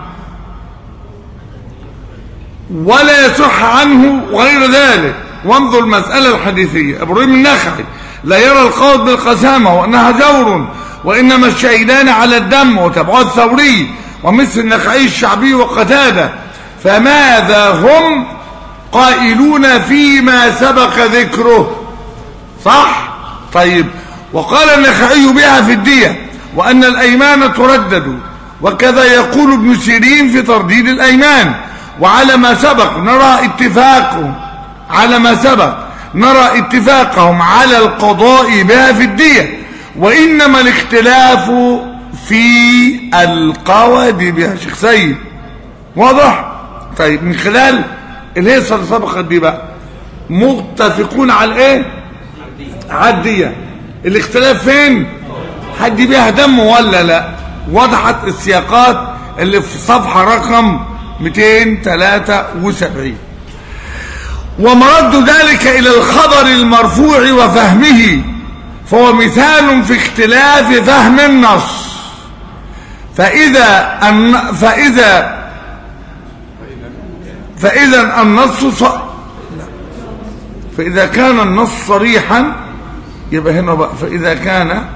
ولا يصح عنه غير ذلك وانظر المسألة الحديثية إبراهيم النخعي لا يرى القول بالقسامة وأنها جور وإنما الشهيدان على الدم وتبعه الثوري ومثل النخعي الشعبي وقتادة فماذا هم قائلون فيما سبق ذكره صح طيب وقال النخعي بها في الدية وأن الأيمان تردد وكذا يقول ابن سيرين في ترديد الأيمان وعلى ما سبق نرى اتفاقهم على ما سبق نرى اتفاقهم على القضاء بها في الدية وإنما الاختلاف في القود بها شيخ سيد واضح طيب من خلال الهيصة اللي سبقت دي بقى متفقون على ايه على الدية الاختلاف فين حد بيها دم ولا لا وضحت السياقات اللي في صفحة رقم 273 ومرد ذلك إلى الخبر المرفوع وفهمه فهو مثال في اختلاف فهم النص فإذا الن... فإذا فإذا النص ص... لا. فإذا كان النص صريحا يبقى هنا بقى فإذا كان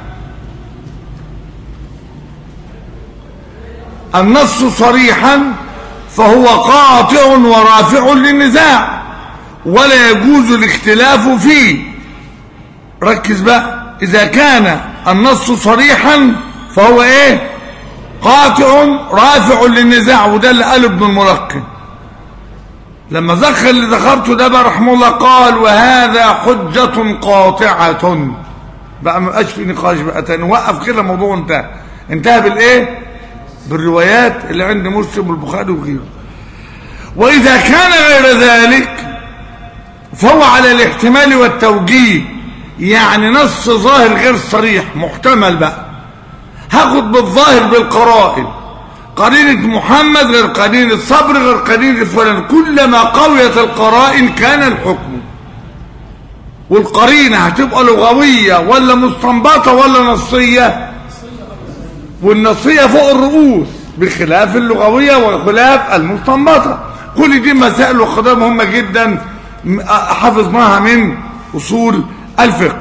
النص صريحا فهو قاطع ورافع للنزاع ولا يجوز الاختلاف فيه ركز بقى إذا كان النص صريحا فهو ايه قاطع رافع للنزاع وده اللي قاله ابن الملقن لما ذكر اللي ذكرته ده بقى رحمه الله قال وهذا حجة قاطعة بقى ما بقاش في نقاش بقى تاني وقف كده الموضوع انتهى انتهى بالايه بالروايات اللي عند مسلم والبخاري وغيره واذا كان غير ذلك فهو على الاحتمال والتوجيه يعني نص ظاهر غير صريح محتمل بقى هاخد بالظاهر بالقرائن قرينة محمد غير قرينة صبر غير قرينة فلان كلما قويت القرائن كان الحكم والقرينة هتبقى لغوية ولا مستنبطة ولا نصية والنصية فوق الرؤوس بخلاف اللغوية وخلاف المستنبطة كل دي مسائل وقضايا مهمة جدا م- حفظناها من أصول الفقه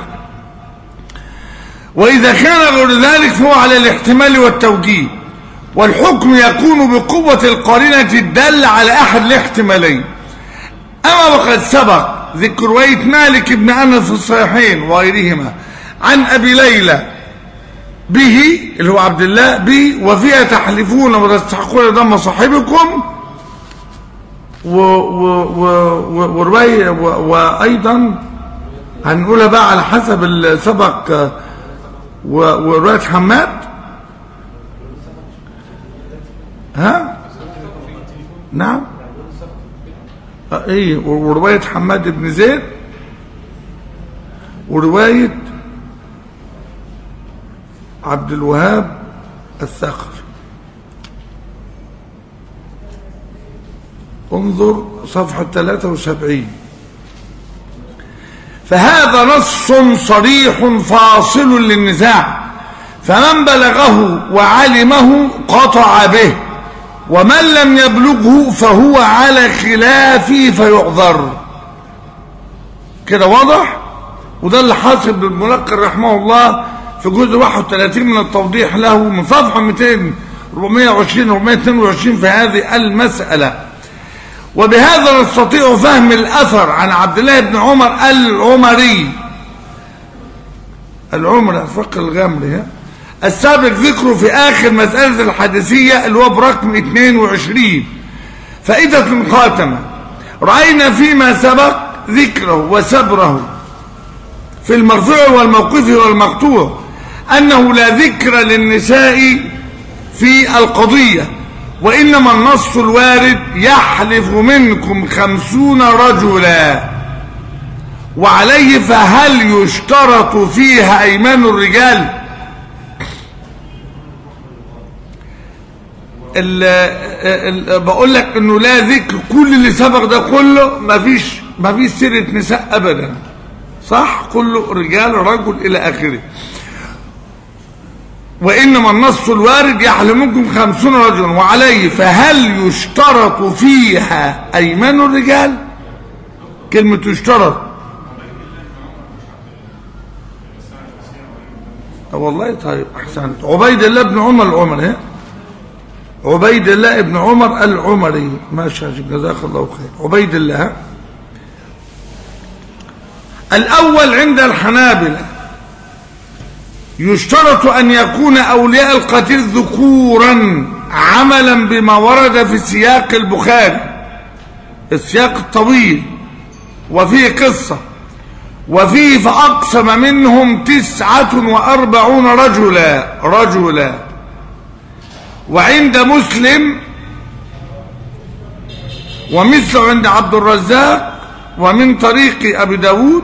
وإذا كان غير ذلك فهو على الاحتمال والتوجيه والحكم يكون بقوة القرينة الدالة على أحد الاحتمالين أما وقد سبق ذكر رواية مالك بن أنس في الصحيحين وغيرهما عن أبي ليلى به اللي هو عبد الله به وفيها تحلفون وتستحقون دم صاحبكم و و و و ورواية و وأيضا هنقولها بقى على حسب السبق آه، و- ورواية حماد ها نعم آه، ايه ورواية حماد بن زيد ورواية عبد الوهاب الثقفي انظر صفحة 73 فهذا نص صريح فاصل للنزاع فمن بلغه وعلمه قطع به ومن لم يبلغه فهو على خلافه فيعذر كده واضح وده اللي حاصل بالملقن رحمه الله في جزء 31 من التوضيح له من صفحة 200 420 422 في هذه المسألة وبهذا نستطيع فهم الأثر عن عبد الله بن عمر العمري العمر الفقه الغامري ها السابق ذكره في آخر مسألة الحديثية اللي هو برقم 22 فائدة خاتمة رأينا فيما سبق ذكره وسبره في المرفوع والموقوف والمقطوع أنه لا ذكر للنساء في القضية وإنما النص الوارد يحلف منكم خمسون رجلا وعليه فهل يشترط فيها أيمان الرجال ال ال بقول لك انه لا ذكر كل اللي سبق ده كله مفيش مفيش سيره نساء ابدا صح كله رجال رجل الى اخره وانما النص الوارد يحل منكم خمسون رجلا وعليه فهل يشترط فيها ايمان الرجال كلمه يشترط طب والله طيب احسنت عبيد الله بن عمر العمري ها عبيد الله بن عمر العمري ماشي يا شيخ جزاك الله خير عبيد الله ها؟ الأول عند الحنابلة يشترط أن يكون أولياء القتيل ذكورا عملا بما ورد في سياق البخاري السياق الطويل وفيه قصة وفيه فأقسم منهم تسعة وأربعون رجلا رجلا وعند مسلم ومثله عند عبد الرزاق ومن طريق أبي داود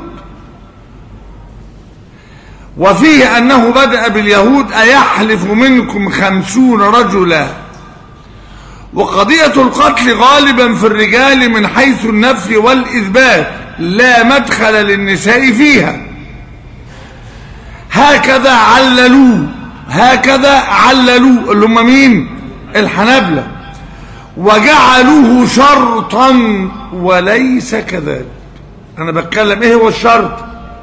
وفيه أنه بدأ باليهود أيحلف منكم خمسون رجلا وقضية القتل غالبا في الرجال من حيث النفي والإثبات لا مدخل للنساء فيها هكذا عللوه هكذا عللوه اللي هم مين الحنابلة وجعلوه شرطا وليس كذلك انا بتكلم ايه هو الشرط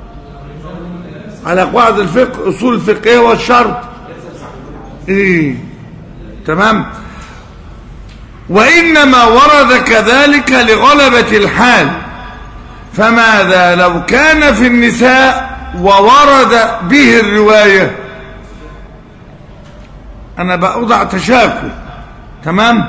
على قواعد الفقه اصول الفقه ايه هو الشرط ايه تمام وانما ورد كذلك لغلبة الحال فماذا لو كان في النساء وورد به الروايه انا بوضع تشاكل تمام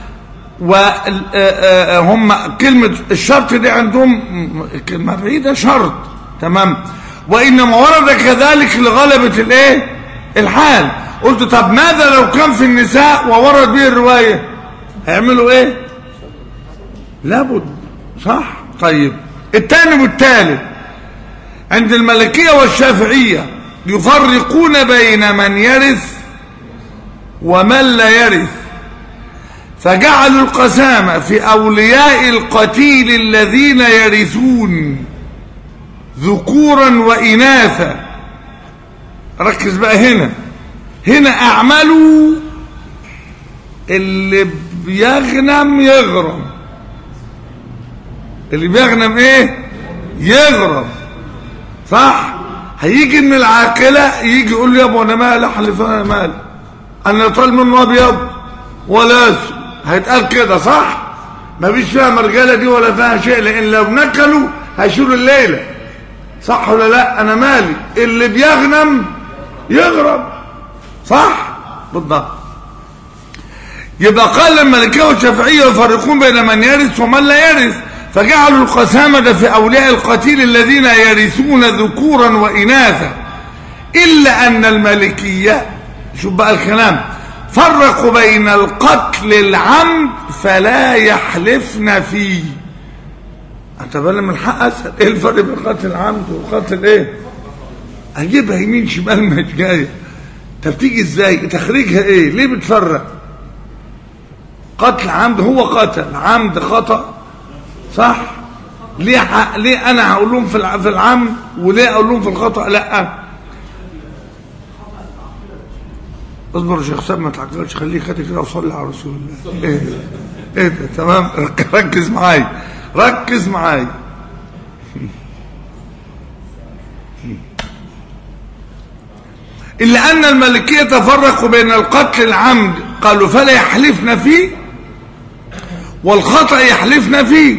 وهم كلمة الشرط دي عندهم كلمة بعيدة شرط تمام وإنما ورد كذلك لغلبة الايه الحال قلت طب ماذا لو كان في النساء وورد به الرواية هيعملوا ايه لابد صح طيب الثاني والثالث عند الملكية والشافعية يفرقون بين من يرث ومن لا يرث فجعلوا القسامة في أولياء القتيل الذين يرثون ذكورا وإناثا ركز بقى هنا هنا أعملوا اللي بيغنم يغرم اللي بيغنم ايه يغرم صح هيجي من العاقلة يجي يقول لي يا ابو انا مالي احلف انا مالي انا طال منه ابيض ولا اسود هيتقال كده صح مفيش فيها مرجله دي ولا فيها شيء لان لو نكلوا هيشيلوا الليله صح ولا لا انا مالي اللي بيغنم يغرم صح بالضبط يبقى قال المالكيه والشافعيه يفرقون بين من يرث ومن لا يرث فجعلوا القسامة في أولياء القتيل الذين يرثون ذكورا وإناثا إلا أن المالكية شوف بقى الكلام فرقوا بين القتل العمد فلا يحلفن فيه انت بالك من الحق اسهل ايه الفرق بين قتل العمد وقتل ايه اجيبها يمين شمال مش جايه طب تيجي ازاي تخريجها ايه ليه بتفرق قتل عمد هو قتل عمد خطأ صح ليه ح... ليه انا هقول لهم في الع... في العمد وليه اقول لهم في الخطأ لا اصبر يا شيخ سام ما تعقلش خليك خدي كده وصلي على رسول الله ايه ده ايه ده تمام ركز معايا ركز معايا إلا أن الملكية تفرقوا بين القتل العمد قالوا فلا يحلفن فيه والخطأ يحلفن فيه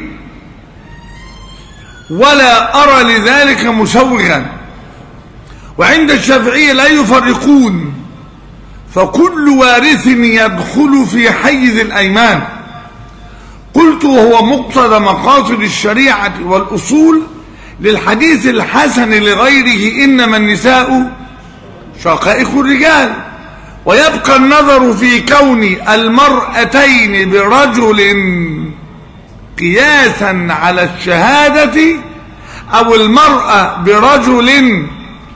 ولا أرى لذلك مسوغا وعند الشافعية لا يفرقون فكل وارث يدخل في حيز الأيمان قلت وهو مقتضى مقاصد الشريعة والأصول للحديث الحسن لغيره إنما النساء شقائق الرجال ويبقى النظر في كون المرأتين برجل قياسا على الشهادة أو المرأة برجل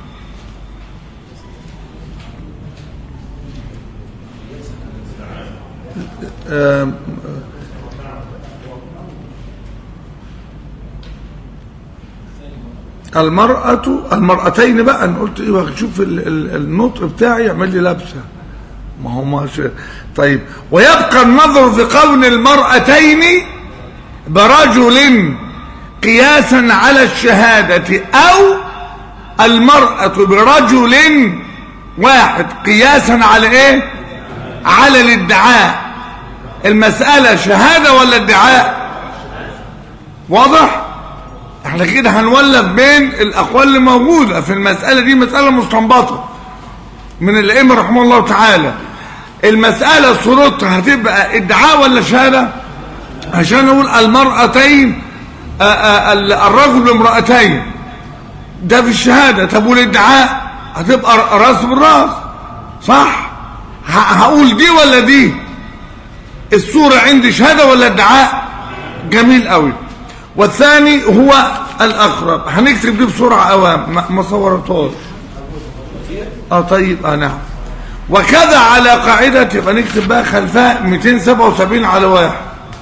المرأة المرأتين بقى انا قلت ايه شوف ال- ال- النطق بتاعي يعمل لي لبسه ما هو ماشي طيب ويبقى النظر في قول المرأتين برجل قياسا على الشهادة او المرأة برجل واحد قياسا على ايه على الادعاء المسألة شهادة ولا ادعاء واضح احنا كده هنولف بين الاقوال اللي موجودة في المسألة دي مسألة مستنبطة من الائمة رحمه الله تعالى المسألة صورتها هتبقى ادعاء ولا شهادة عشان نقول المرأتين آآ آآ الرجل بامرأتين ده في الشهادة طب والادعاء هتبقى راس بالراس صح ه- هقول دي ولا دي الصورة عندي شهادة ولا ادعاء جميل قوي والثاني هو الأقرب هنكتب دي بسرعة أوام ما- ما صورتهاش اه طيب اه نعم وكذا على قاعدة يبقى نكتب بقى خلفها 277 على واحد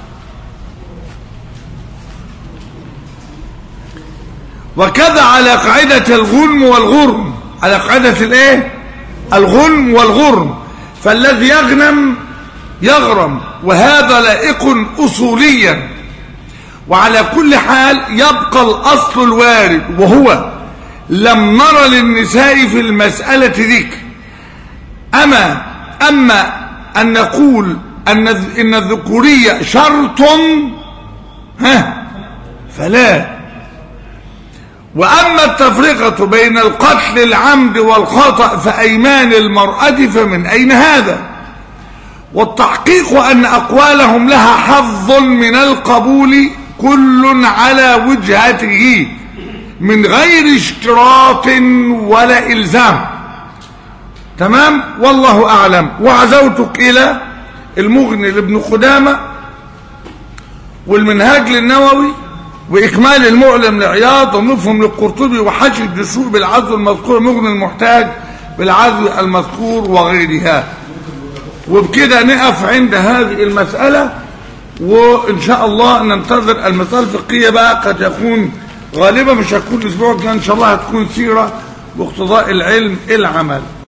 وكذا على قاعدة الغنم والغرم على قاعدة الايه الغنم والغرم فالذي يغنم يغرم وهذا لائق أصوليا وعلى كل حال يبقى الأصل الوارد وهو لم نرى للنساء في المسألة ذكر أما أما أن نقول أن الذ- إن الذكورية شرط ها فلا وأما التفرقة بين القتل العمد والخطأ فأيمان المرأة فمن أين هذا والتحقيق أن أقوالهم لها حظ من القبول كل على وجهته من غير اشتراط ولا إلزام تمام والله أعلم وعزوتك إلى المغني لابن قدامة والمنهاج للنووي وإكمال المعلم لعياض ومفهم للقرطبي وحشد الدسوق بالعزو المذكور مغني المحتاج بالعزو المذكور وغيرها وبكده نقف عند هذه المسألة وإن شاء الله ننتظر المسألة الفقهية بقى قد يكون غالبا مش هتكون الأسبوع الجاي إن شاء الله هتكون سيرة واقتضاء العلم العمل